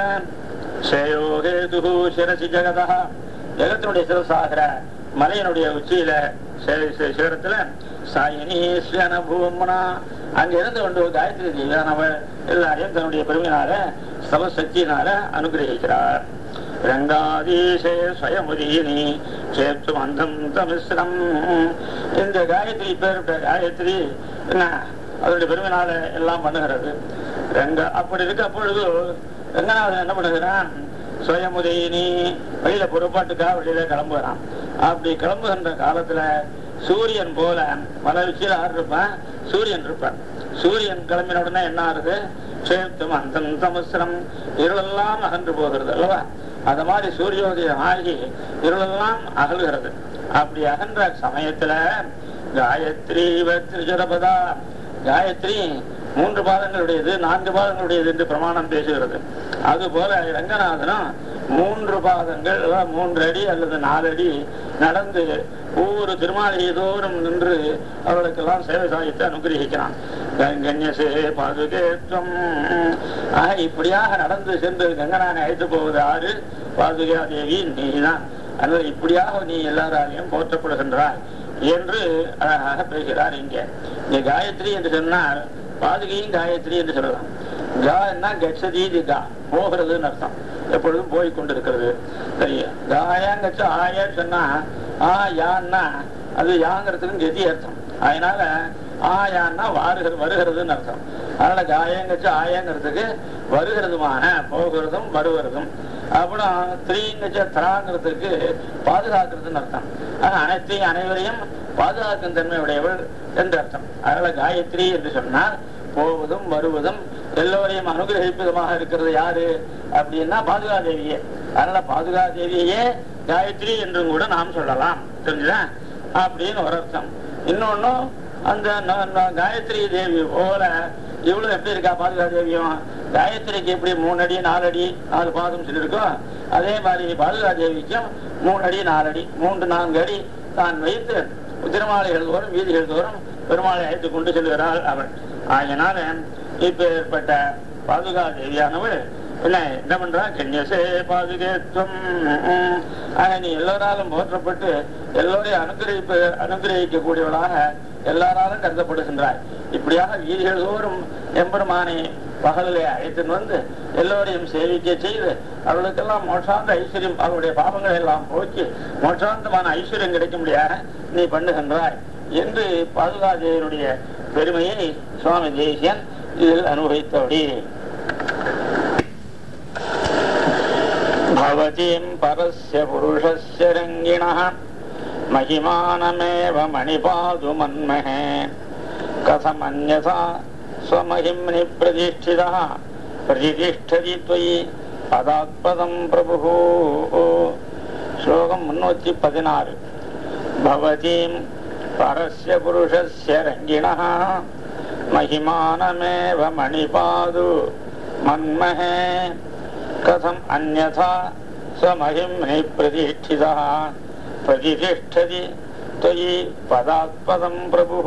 ஸ்ரேயோகேது சிரசி ஜெகதா ஜெகத்தினுடைய சிரசாகிற மலையினுடைய உச்சியில சி- சி- சிகரத்துல சாயினீஸ்வன பூமனா அங்க இருந்து கொண்டு காயத்ரி தேவியானவர் எல்லாரையும் தன்னுடைய பெருமையினால ஸ்தல சக்தியினால அனுகிரகிக்கிறார் ரங்காதீசே ஸ்வயமுதீனி சேத்து மந்தம் தமிஸ்ரம் இந்த காயத்ரி பேருடைய காயத்ரி என்ன அதனுடைய பெருமையினால எல்லாம் பண்ணுகிறது ரங்க அப்படி இருக்க அப்பொழுது ரங்கநாதன் என்ன பண்ணுகிறான் சுயமுதயினி வெளியில புறப்பாட்டுக்காக வெளியில கிளம்புகிறான் அப்படி கிளம்புகின்ற காலத்துல சூரியன் போல மலை உச்சியில் ஆறு இருப்பான் சூரியன் இருப்பான் சூரியன் கிளம்பின உடனே என்ன ஆகுது சேத்தும் அந்தம் தமஸ்ரம் இருளெல்லாம் அகன்று போகிறது அல்லவா அது மாதிரி சூரியோதயம் ஆகி இருளெல்லாம் அகல்கிறது அப்படி அகன்ற சமயத்துல காயத்ரி திரிஜரபதா காயத்ரி மூன்று பாதங்களுடையது நான்கு பாதங்களுடையது என்று பிரமாணம் பேசுகிறது அதுபோல ரங்கநாதனும் மூன்று பாதங்கள் அதாவது மூன்று அடி அல்லது நாலு அடி நடந்து ஒவ்வொரு திருமாளிகை தோறும் நின்று அவர்களுக்கெல்லாம் சேவை சாதித்து அனுகிரகிக்கிறான் கங்கன்யசே பாதுகேத்வம் ஆக இப்படியாக நடந்து சென்று கங்கனானை அழைத்து போவது ஆறு பாதுகா தேவி நீதான் அதனால இப்படியாக நீ எல்லாராலையும் போற்றப்படுகின்றாய் என்று அழகாக பேசுகிறார் இங்கே இங்க காயத்ரி என்று சொன்னால் பாதுகையும் காயத்ரி என்று சொல்லலாம் கான்னா கச்சதி கா போகிறதுன்னு அர்த்தம் எப்பொழுதும் போய் கொண்டிருக்கிறது சரியா காயாங்கச்சு ஆயன்னு சொன்னா ஆ யான்னா அது யாங்கிறதுக்கும் கதி அர்த்தம் அதனால ஆ யான்னா வாருகிறது வருகிறதுன்னு அர்த்தம் அதனால காயங்கச்சு ஆயங்கிறதுக்கு வருகிறதுமான போகிறதும் வருவதும் அப்புறம் த்ரீங்கச்ச திராங்கிறதுக்கு பாதுகாக்கிறதுன்னு அர்த்தம் ஆனா அனைத்தையும் அனைவரையும் பாதுகாக்கும் தன்மை உடையவள் என்று அர்த்தம் அதனால காயத்ரி என்று சொன்னால் போவதும் வருவதும் எல்லோரையும் அனுகிரகிப்பதுமாக இருக்கிறது யாரு அப்படின்னா பாதுகா தேவியே அதனால பாதுகா தேவியே காயத்ரி என்றும் கூட நாம் சொல்லலாம் தெரிஞ்சுதா அப்படின்னு ஒரு அர்த்தம் இன்னொன்னும் அந்த ந- ந- காயத்ரி தேவி போல இவ்வளவு எப்படி இருக்கா பாதுகா தேவியும் காயத்ரிக்கு எப்படி மூணு அடி நாலு அடி நாலு பாதம் சொல்லியிருக்கோ அதே மாதிரி பாதுகா தேவிக்கும் மூணு அடி நாலு அடி மூன்று நான்கு அடி தான் வைத்து திருமாலைகள் தோறும் வீதிகள் தோறும் பெருமாளை அழைத்து கொண்டு செல்கிறாள் அவள் ஆகையினால இப்ப ஏற்பட்ட பாதுகா தேவியானவள் என்ன என்ன பண்றா கன்யசே பாதுகேத்துவம் ஆக நீ எல்லோராலும் போற்றப்பட்டு எல்லோரையும் அனுகிரகிப்ப அனுகிரகிக்க கூடியவளாக எல்லாராலும் கருதப்படுகின்றாய் இப்படியாக வீதிகள் தோறும் எம்பெருமானை பகலிலே அழைத்துன்னு வந்து எல்லோரையும் சேவிக்க செய்து அவர்களுக்கெல்லாம் மோட்சாந்த ஐஸ்வர்யம் அவருடைய பாவங்களை எல்லாம் போக்கி மோட்சாந்தமான ஐஸ்வர்யம் கிடைக்கும்படியாக நீ பண்ணுகின்றாய் என்று பாதுகாதேவனுடைய பெருமையை சுவாமி தேசியன் இதில் அனுபவித்தபடி भवतीम् परस्य पुरुषस्य रङ्गिणः महिमानमेव मणिपातु मन्महे कथमन्यथा स्वमहिम्नि प्रतिष्ठितः प्रतिष्ठति त्वयि पदात्पदम् प्रभुः श्लोकम् मुन्नूति पदिनारु भवतीम् परस्य पुरुषस्य रङ्गिणः महिमानमेव मणिपादु मन्महे कथम् अन्यथा स्वमहिम्नि प्रतिष्ठितः प्रतिष्ठति त्वयि பதாத்பதம் பிரபு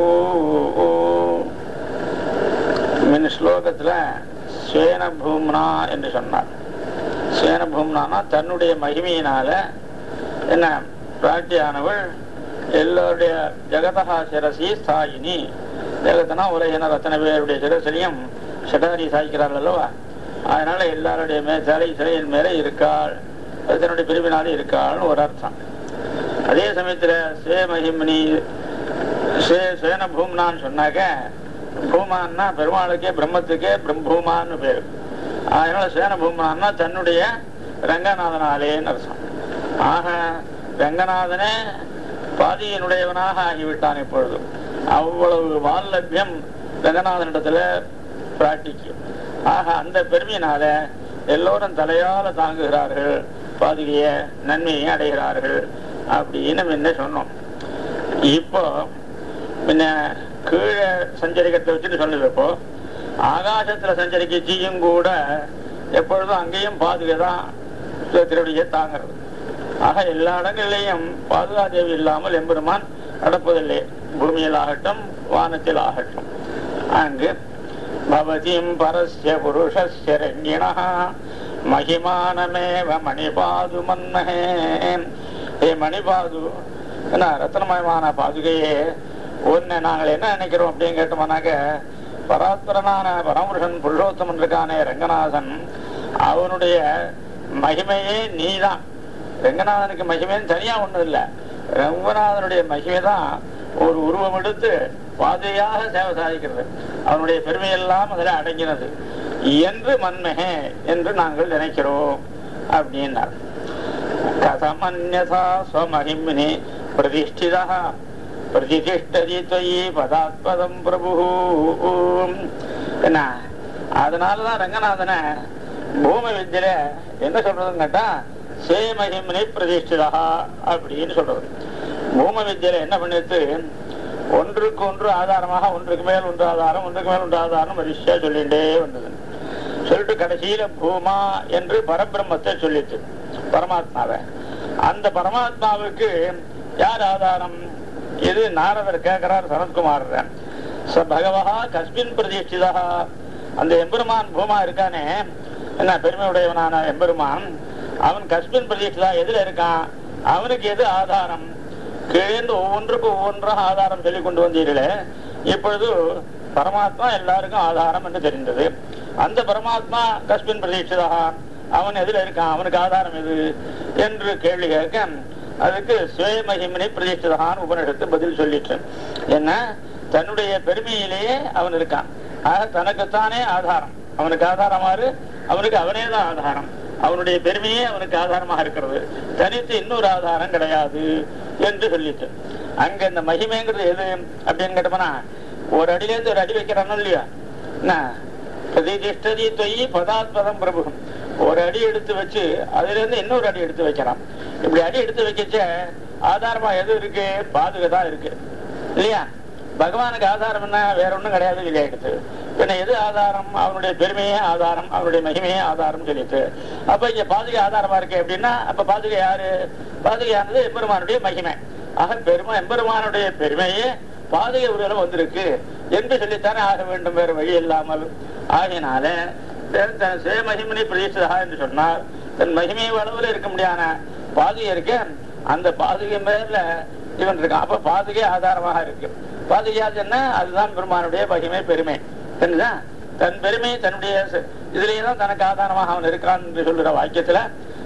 மின் ஸ்லோகத்துல ஸ்வேன பூம்னா என்று சொன்னார் ஸ்வேன பூம்னானா தன்னுடைய மகிமையினால என்ன பிராட்டியானவள் எல்லோருடைய ஜெகதகா சிரசி ஸ்தாயினி ஜெகத்தனா உலகினர் அத்தனை பேருடைய சிரசிலையும் ஷடாரி சாய்க்கிறார்கள் அல்லவா அதனால எல்லாருடைய மே தலை சிலையின் மேலே இருக்காள் அது தன்னுடைய பிரிவினாலே இருக்காள்னு ஒரு அர்த்தம் அதே சமயத்துல ஸ்வே மகிமினி ஸ்வே ஸ்வேன பூம்னான்னு சொன்னாக்க பூமான்னா பெருமாளுக்கே பிரம்மத்துக்கே பிரம்மூமான்னு பேரு அதனால சேன பூமான்னா தன்னுடைய ரங்கநாதனாலேன்னு அர்த்தம் ஆக ரங்கநாதனே பாதியினுடையவனாக ஆகிவிட்டான் இப்பொழுது அவ்வளவு வால்லபியம் ரங்கநாதனிடத்துல பிராட்டிக்கு ஆக அந்த பெருமையினால எல்லோரும் தலையால தாங்குகிறார்கள் பாதுகைய நன்மையை அடைகிறார்கள் அப்படின்னு முன்ன சொன்னோம் இப்போ முன்ன கீழே சஞ்சரிக்கத்தை வச்சுட்டு சொன்னது இப்போ ஆகாசத்துல சஞ்சரிக்க தீயும் கூட எப்பொழுதும் அங்கேயும் பாதுகை தான் திருவடியை தாங்கிறது ஆக எல்லா இடங்களிலேயும் பாதுகாதேவி இல்லாமல் எம்பெருமான் நடப்பதில்லை பூமியில் ஆகட்டும் வானத்தில் ஆகட்டும் அங்கு பவதிம் பரஸ்ய புருஷஸ்ய ரங்கிணா மகிமானமேவ மணிபாது மன்மஹே ஏ மணிபாது என்ன ரத்னமயமான பாதுகையே ஒன்னு நாங்கள் என்ன நினைக்கிறோம் அப்படின்னு கேட்டோம்னாக்க பராத்பரனான பரமபுருஷன் புருஷோத்தமன் இருக்கானே ரங்கநாதன் அவனுடைய மகிமையே நீதான் ரங்கநாதனுக்கு மகிமைன்னு தனியா ஒண்ணும் இல்ல ரங்கநாதனுடைய மகிமை தான் ஒரு உருவம் எடுத்து பாதையாக சேவை சாதிக்கிறது அவனுடைய பெருமையெல்லாம் அதில் அடங்கினது என்று மன்மகே என்று நாங்கள் நினைக்கிறோம் அப்படின்னார் கதமன்யதா ஸ்வமகிம்னி பிரதிஷ்டிதா பிரதிஷ்டதி தொயி பதாத்பதம் பிரபு என்ன அதனாலதான் ரங்கநாதனை பூமி வித்தியில என்ன சொல்றதுன்னு கேட்டா சேமகிம்னி பிரதிஷ்டிதா அப்படின்னு சொல்றது பூம வித்தியில என்ன பண்ணிட்டு ஒன்றுக்கு ஒன்று ஆதாரமாக ஒன்றுக்கு மேல் ஒன்று ஆதாரம் ஒன்றுக்கு மேல் ஒன்று ஆதாரம் வரிசையா சொல்லிட்டே வந்தது சொல்லிட்டு கடைசியில பூமா என்று பரபிரம்மத்தை சொல்லிட்டு பரமாத்மாவை அந்த பரமாத்மாவுக்கு யார் ஆதாரம் இது நாரதர் கேட்கிறார் சனத்குமார் ச பகவா கஸ்மின் பிரதிஷ்டிதா அந்த எம்பெருமான் பூமா இருக்கானே என்ன பெருமையுடையவனான எம்பெருமான் அவன் கஸ்மின் பிரதிஷ்டிதா எதுல இருக்கான் அவனுக்கு எது ஆதாரம் கீழேந்து ஒவ்வொன்றுக்கும் ஒவ்வொன்றாக ஆதாரம் சொல்லி கொண்டு வந்தீர்களே இப்பொழுது பரமாத்மா எல்லாருக்கும் ஆதாரம் என்று தெரிந்தது அந்த பரமாத்மா கஸ்மின் பிரதீட்சிதா அவன் எதுல இருக்கான் அவனுக்கு ஆதாரம் எது என்று கேள்வி கேட்க அதுக்கு சுயமகிமனை பிரதீட்சிதான் உபனிடத்து பதில் சொல்லிட்டு என்ன தன்னுடைய பெருமையிலேயே அவன் இருக்கான் ஆக தனக்குத்தானே ஆதாரம் அவனுக்கு ஆதாரமாறு அவனுக்கு அவனே தான் ஆதாரம் அவனுடைய பெருமையே அவனுக்கு ஆதாரமாக இருக்கிறது தனித்து இன்னொரு ஆதாரம் கிடையாது என்று சொல்லிட்டு அங்க இந்த மகிமைங்கிறது எது அப்படின்னு கேட்டோம்னா ஒரு அடியிலேருந்து ஒரு அடி வைக்கிறானோ இல்லையா என்ன பிரதிஷ்டதி தொய் பதாத்பதம் பிரபு ஒரு அடி எடுத்து வச்சு அதுல இருந்து இன்னொரு அடி எடுத்து வைக்கிறான் இப்படி அடி எடுத்து வைக்கச்ச ஆதாரமா எது இருக்கு பாதுகை தான் இருக்கு இல்லையா பகவானுக்கு ஆதாரம் என்ன வேற ஒண்ணும் கிடையாது இல்லையா எடுத்து பின்ன எது ஆதாரம் அவனுடைய பெருமையே ஆதாரம் அவனுடைய மகிமையே ஆதாரம் சொல்லிட்டு அப்ப இங்க பாதுகை ஆதாரமா இருக்கு அப்படின்னா அப்ப பாதுகை யாரு பாதுகையானது எம்பெருமானுடைய மகிமை ஆக பெருமா எம்பெருமானுடைய பெருமையே பாதுகை உருவம் வந்திருக்கு என்று சொல்லித்தானே ஆக வேண்டும் வேற வழி இல்லாமல் ஆகினால தன் சுயமகிமனை பிரதிஷ்டதா என்று சொன்னால் தன் மகிமை அளவில் இருக்க முடியாத பாதுகை இருக்க அந்த பாதுகை மேல இவன் இருக்கான் அப்ப பாதுகை ஆதாரமாக இருக்கு பாதுகையாது என்ன அதுதான் பெருமானுடைய மகிமை பெருமை தெரிஞ்சுதா தன் பெருமை தன்னுடைய இதுலயே தான் தனக்கு ஆதாரமாக அவன் இருக்கான் என்று சொல்லுற வாக்கியத்துல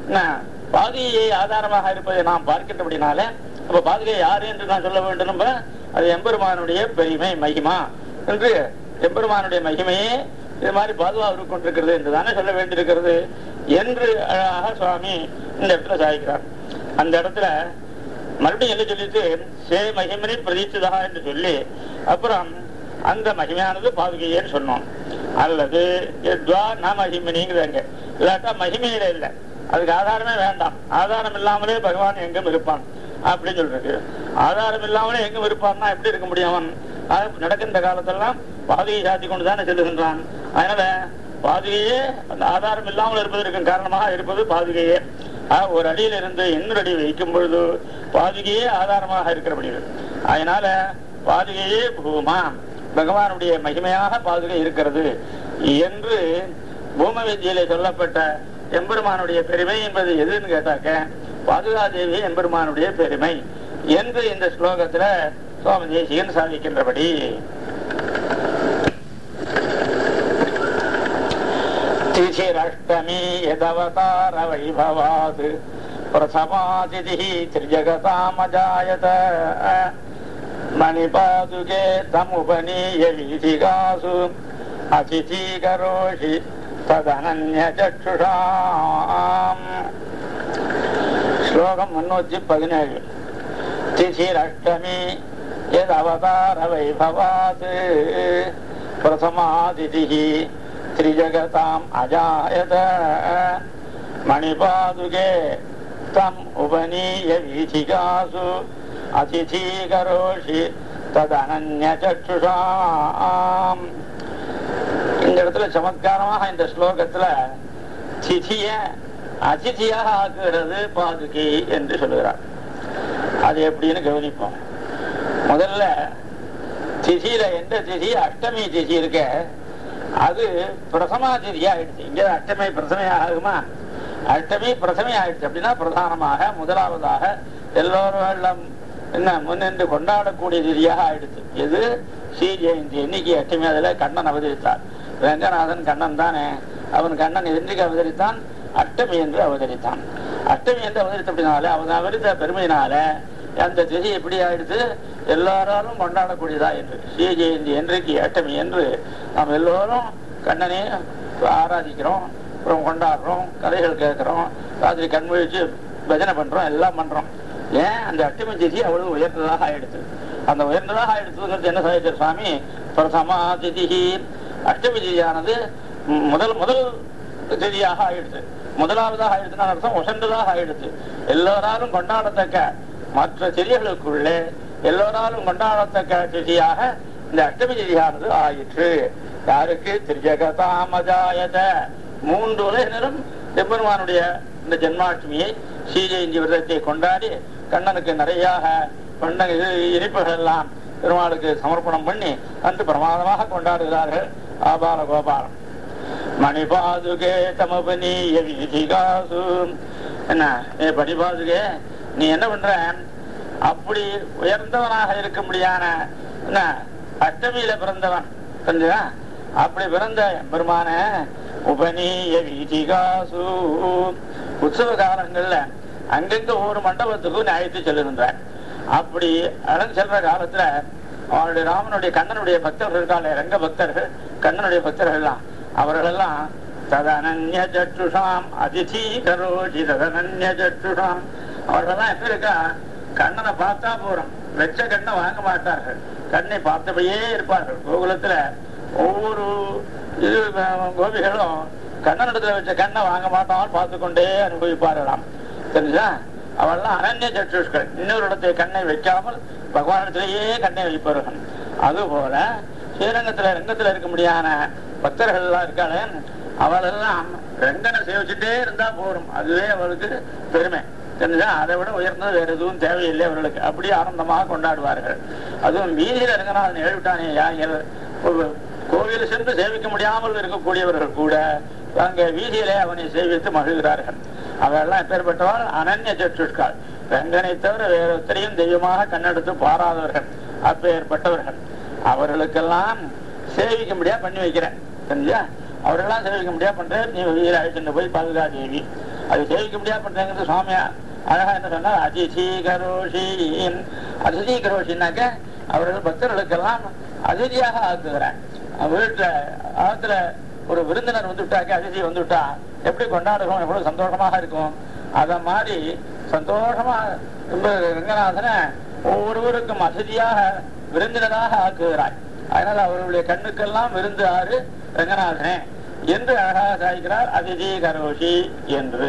பாதுகையை ஆதாரமாக இருப்பதை நாம் பார்க்கின்றபடினால அப்ப பாதுகை யாரு என்று நான் சொல்ல வேண்டும் அது எம்பெருமானுடைய பெருமை மகிமா என்று எம்பெருமானுடைய மகிமையே இது மாதிரி பாதுகாப்பு கொண்டிருக்கிறது என்று தானே சொல்ல வேண்டியிருக்கிறது என்று அழகாக சுவாமி இந்த இடத்துல சாதிக்கிறார் அந்த இடத்துல மறுபடியும் என்ன சொல்லிட்டு சே மகிமனை பிரதீட்சிதா என்று சொல்லி அப்புறம் அந்த மகிமையானது பாதுகையேன்னு சொன்னோம் அல்லது எத்வா ந மகிமனிங்கிறாங்க இல்லாட்டா மகிமையில இல்லை அதுக்கு ஆதாரமே வேண்டாம் ஆதாரம் இல்லாமலே பகவான் எங்கும் இருப்பான் அப்படின்னு சொல்றது ஆதாரம் இல்லாமலே எங்கும் இருப்பான்னா எப்படி இருக்க முடியும் அவன் நடக்கின்ற காலத்தெல்லாம் பாதுகை சாத்தி கொண்டு தானே செல்லுகின்றான் அதனால பாதுகையே அந்த ஆதாரம் இல்லாமல் இருப்பதற்கு காரணமாக இருப்பது பாதுகையே ஒரு அடியில் இருந்து இன்னொரு அடி வைக்கும் பொழுது பாதுகையே ஆதாரமாக இருக்கிறபடிகள் அதனால பாதுகையே பூமா பகவானுடைய மகிமையாக பாதுகை இருக்கிறது என்று பூம வித்தியில சொல்லப்பட்ட எம்பெருமானுடைய பெருமை என்பது எதுன்னு கேட்டாக்க பாதுகாதேவி எம்பெருமானுடைய பெருமை என்று இந்த ஸ்லோகத்துல சுவாமி தேசிகன் சாதிக்கின்றபடி तिथिरष्टमी यदवतार वैभवात् प्रथमातिथिः त्रिजगतामजायत मणिपादुके तमुपनीय वीथिकासु अतिथीकरोषि तदनन्यचक्षुषाम् श्लोकम् मुन्नूति पदिनेळु तिथिरष्टमी यदवतार वैभवात् प्रथमातिथिः त्रिजगताम् अजायत मणिपादुके तम् उपनीय वीथिकासु अतिथीकरोषि तदनन्यचक्षुषाम् இந்த இடத்துல சமத்காரமாக இந்த ஸ்லோகத்துல திதிய அதிதியாக ஆக்குகிறது பாதுகை என்று சொல்லுகிறார் அது எப்படின்னு கவனிப்போம் முதல்ல திதியில எந்த திதி அஷ்டமி திதி இருக்க அது பிரதமா திதியா ஆயிடுச்சு இங்க அஷ்டமி பிரதமை ஆகுமா அஷ்டமி பிரதமை ஆயிடுச்சு அப்படின்னா பிரதானமாக முதலாவதாக எல்லோரும் என்ன முன்னின்று கொண்டாடக்கூடிய திதியாக ஆயிடுச்சு எது ஸ்ரீ ஜெயந்தி என்னைக்கு அஷ்டமி அதுல கண்ணன் அவதரித்தார் ரங்கநாதன் கண்ணன் தானே அவன் கண்ணன் என்றைக்கு அவதரித்தான் அஷ்டமி என்று அவதரித்தான் அஷ்டமி என்று அவதரித்தபடினால அவன் அவதரித்த பெருமையினால அந்த திதி எப்படி ஆயிடுச்சு எல்லாராலும் கொண்டாடக்கூடியதா என்று ஸ்ரீ ஜெயந்தி என்றைக்கு அஷ்டமி என்று நாம் எல்லோரும் கண்ணனை ஆராதிக்கிறோம் அப்புறம் கொண்டாடுறோம் கதைகள் கேட்கிறோம் ராத்திரி கண் முழிச்சு பஜனை பண்றோம் எல்லாம் பண்றோம் ஏன் அந்த அஷ்டமி திதி அவ்வளவு உயர்ந்ததாக ஆயிடுச்சு அந்த உயர்ந்ததாக ஆயிடுச்சுங்கிறது என்ன சாதிச்சார் சுவாமி பிரதமா திதி அஷ்டமி திதியானது ம், முதல் முதல் திதியாக ஆயிடுச்சு முதலாவதாக ஆயிடுச்சுன்னா அர்த்தம் உசந்ததாக ஆயிடுச்சு எல்லாராலும் கொண்டாடத்தக்க மற்ற திதிகளுக்குள்ளே எல்லோராலும் கொண்டாடத்தக்க திதியாக இந்த அஷ்டமி திதியானது ஆயிற்று யாருக்கு திருஜகதாமஜாயத மூன்று உலகினரும் எம்பெருமானுடைய இந்த ஜென்மாஷ்டமியை ஸ்ரீஜெயந்தி விரதத்தை கொண்டாடி கண்ணனுக்கு நிறையாக கொண்ட இது இனிப்புகள் எல்லாம் பெருமாளுக்கு சமர்ப்பணம் பண்ணி அன்று பிரமாதமாக கொண்டாடுகிறார்கள் ஆபால கோபாலம் மணிபாதுகே தமபனீய வீதிகாசு என்ன ஏ பணிபாதுகே நீ என்ன பண்ற அப்படி உயர்ந்தவனாக இருக்க முடியான என்ன அஷ்டமியில பிறந்தவன் புரிஞ்சுதா அப்படி பிறந்த பெருமான உபநீய வீதிகாசு உற்சவ காலங்கள்ல அங்கங்க ஒவ்வொரு மண்டபத்துக்கும் நியாயத்து செல்லுகின்ற அப்படி அழகு செல்ற காலத்துல அவனுடைய ராமனுடைய கண்ணனுடைய பக்தர்கள் இருக்காளே ரங்க பக்தர்கள் கண்ணனுடைய பக்தர்கள்லாம் அவர்களெல்லாம் ததனன்ய சற்றுஷாம் அதிதி கரோஜி ததனன்ய சற்றுஷாம் அவர்களெல்லாம் எப்படி இருக்கா கண்ணனை பார்த்தா போறோம் வெச்ச கண்ணை வாங்க மாட்டார்கள் கண்ணை பார்த்தபடியே இருப்பார்கள் கோகுலத்துல ஒவ்வொரு இது அஹ், கோபிகளும் கண்ணனிடத்துல வச்ச கண்ணை வாங்க மாட்டாமல் பார்த்து கொண்டே அனுபவிப்பார்களாம் தெரிஞ்சா அவெல்லாம் அனன்ய சற்றுஷ்கள் இன்னொரு இடத்தை கண்ணை வைக்காமல் பகவானிடத்திலேயே கண்ணை வைப்பார்கள் அதுபோல ஸ்ரீரங்கத்துல ரங்கத்துல இருக்க முடியாத பக்தர்கள் எல்லாம் இருக்காளே அவளெல்லாம் ரங்கனை சேவிச்சுட்டே இருந்தா போரும் அதுவே அவளுக்கு பெருமை தெரிஞ்சா அதை விட உயர்ந்தது வேற எதுவும் தேவையில்லை அவர்களுக்கு அப்படியே ஆனந்தமாக கொண்டாடுவார்கள் அதுவும் வீதியில ரங்கநாதன் எழுவிட்டானே யார் கோவில் சென்று சேவிக்க முடியாமல் இருக்கக்கூடியவர்கள் கூட அங்க வீதியிலே அவனை சேவித்து மகிழ்கிறார்கள் அவெல்லாம் எப்பேற்பட்டவாள் அனன்ய சற்றுஷ்கால் ரங்கனை தவிர வேற ஒருத்தரையும் தெய்வமாக கண்ணெடுத்து பாராதவர்கள் அப்பேற்பட்டவர்கள் அவர்களுக்கெல்லாம் சேவிக்க முடியா பண்ணி வைக்கிறேன் தெரிஞ்சா அவரெல்லாம் சேவிக்க முடியா பண்றேன் நீ வீர அழைச்சிட்டு போய் பாதுகா தேவி அது சேவிக்க முடியா பண்றேங்கிறது சுவாமியா அழகா என்ன சொன்னா அதிசி கரோஷி அதிசி கரோஷின்னாக்க அவர்கள் பக்தர்களுக்கெல்லாம் அதிதியாக ஆக்குகிறேன் வீட்டுல ஆத்துல ஒரு விருந்தினர் வந்து விட்டாக்க அதிதி வந்து விட்டா எப்படி கொண்டாடுறோம் எவ்வளவு சந்தோஷமாக இருக்கும் அத மாதிரி சந்தோஷமா ரொம்ப ரங்கநாதனை ஒவ்வொருவருக்கும் அதிதியாக விருந்தினராக ஆக்குகிறாய் அதனால அவர்களுடைய கண்ணுக்கெல்லாம் விருந்து ஆறு ரங்கநாதனே என்று அழகாக சாய்க்கிறார் அதிதி கரோஷி என்று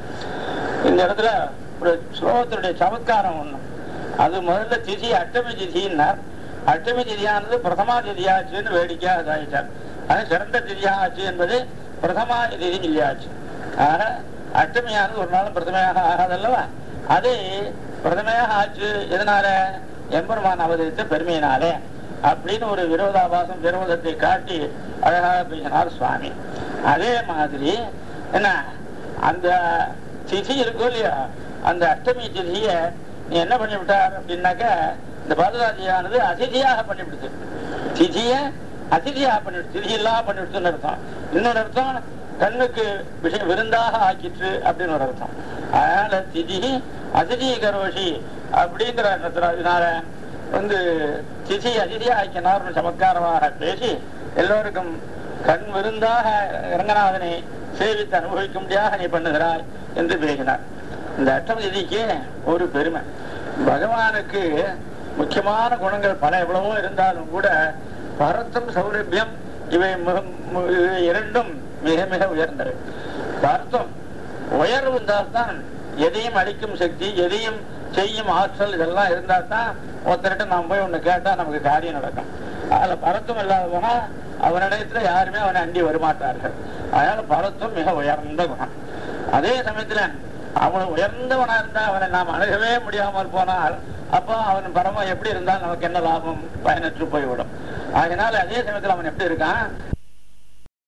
இந்த இடத்துல ஒரு ஸ்லோகத்தினுடைய சமத்காரம் ஒண்ணு அது முதல்ல திதி அஷ்டமி திதின்னார் அஷ்டமி திதியானது பிரதமா திதியாச்சுன்னு வேடிக்கையாக சாதிச்சார் அது சிறந்த திதியாச்சு என்பது பிரதமா திதி இல்லையாச்சு ஆக அஷ்டமியானது ஒரு நாளும் பிரதமையாக ஆகாதல்லவா அது பிரதமையாக ஆச்சு எதனால எம்பெருமான் அவதரித்த பெருமையினாலே அப்படின்னு ஒரு விரோதாபாசம் விரோதத்தை காட்டி அழகாக பேசினார் சுவாமி அதே மாதிரி என்ன அந்த திதி இருக்கும் இல்லையா அந்த அஷ்டமி திதிய நீ என்ன பண்ணி விட்டார் அப்படின்னாக்க இந்த பாதுகாதியானது அதிதியாக பண்ணிவிடுது திதிய அதிதியாக பண்ணிவிடுது திதி இல்லாம பண்ணிவிடுதுன்னு அர்த்தம் இன்னொரு அர்த்தம் கண்ணுக்கு விஷயம் விருந்தாக ஆக்கிற்று அப்படின்னு ஒரு அர்த்தம் அதனால திதி அதிதி கரோஷி அப்படிங்கிற அர்த்தத்துல அதனால வந்து திதி அதிதியா ஆக்கினார் சமத்காரமாக பேசி எல்லோருக்கும் கண் விருந்தாக ரங்கநாதனை சேவித்து அனுபவிக்கும்படியாக நீ பண்ணுகிறாய் என்று பேசினார் இந்த அஷ்டம திதிக்கு ஒரு பெருமை பகவானுக்கு முக்கியமான குணங்கள் பல எவ்வளவோ இருந்தாலும் கூட பரத்தம் சௌரபியம் இவை மிக- மு- இவை இரண்டும் மிக மிக உயர்ந்தவை பரத்தம் உயர்வு இருந்தால்தான் எதையும் அளிக்கும் சக்தி எதையும் செய்யும் ஆற்றல் இதெல்லாம் இருந்தா தான் ஒருத்தர்கிட்ட நாம் போய் ஒண்ணு கேட்டா நமக்கு காரியம் நடக்கும் அதுல பரத்தும் இல்லாத போனா அவனிடத்துல யாருமே அவனை அண்டி வரமாட்டார்கள் அதனால பரத்தும் மிக உயர்ந்த குணம் அதே சமயத்துல அவன் உயர்ந்தவனா இருந்தா அவனை நாம் அணுகவே முடியாமல் போனால் அப்போ அவன் பரமம் எப்படி இருந்தால் நமக்கு என்ன லாபம் பயனற்று போய்விடும் அதனால அதே சமயத்துல அவன் எப்படி இருக்கான்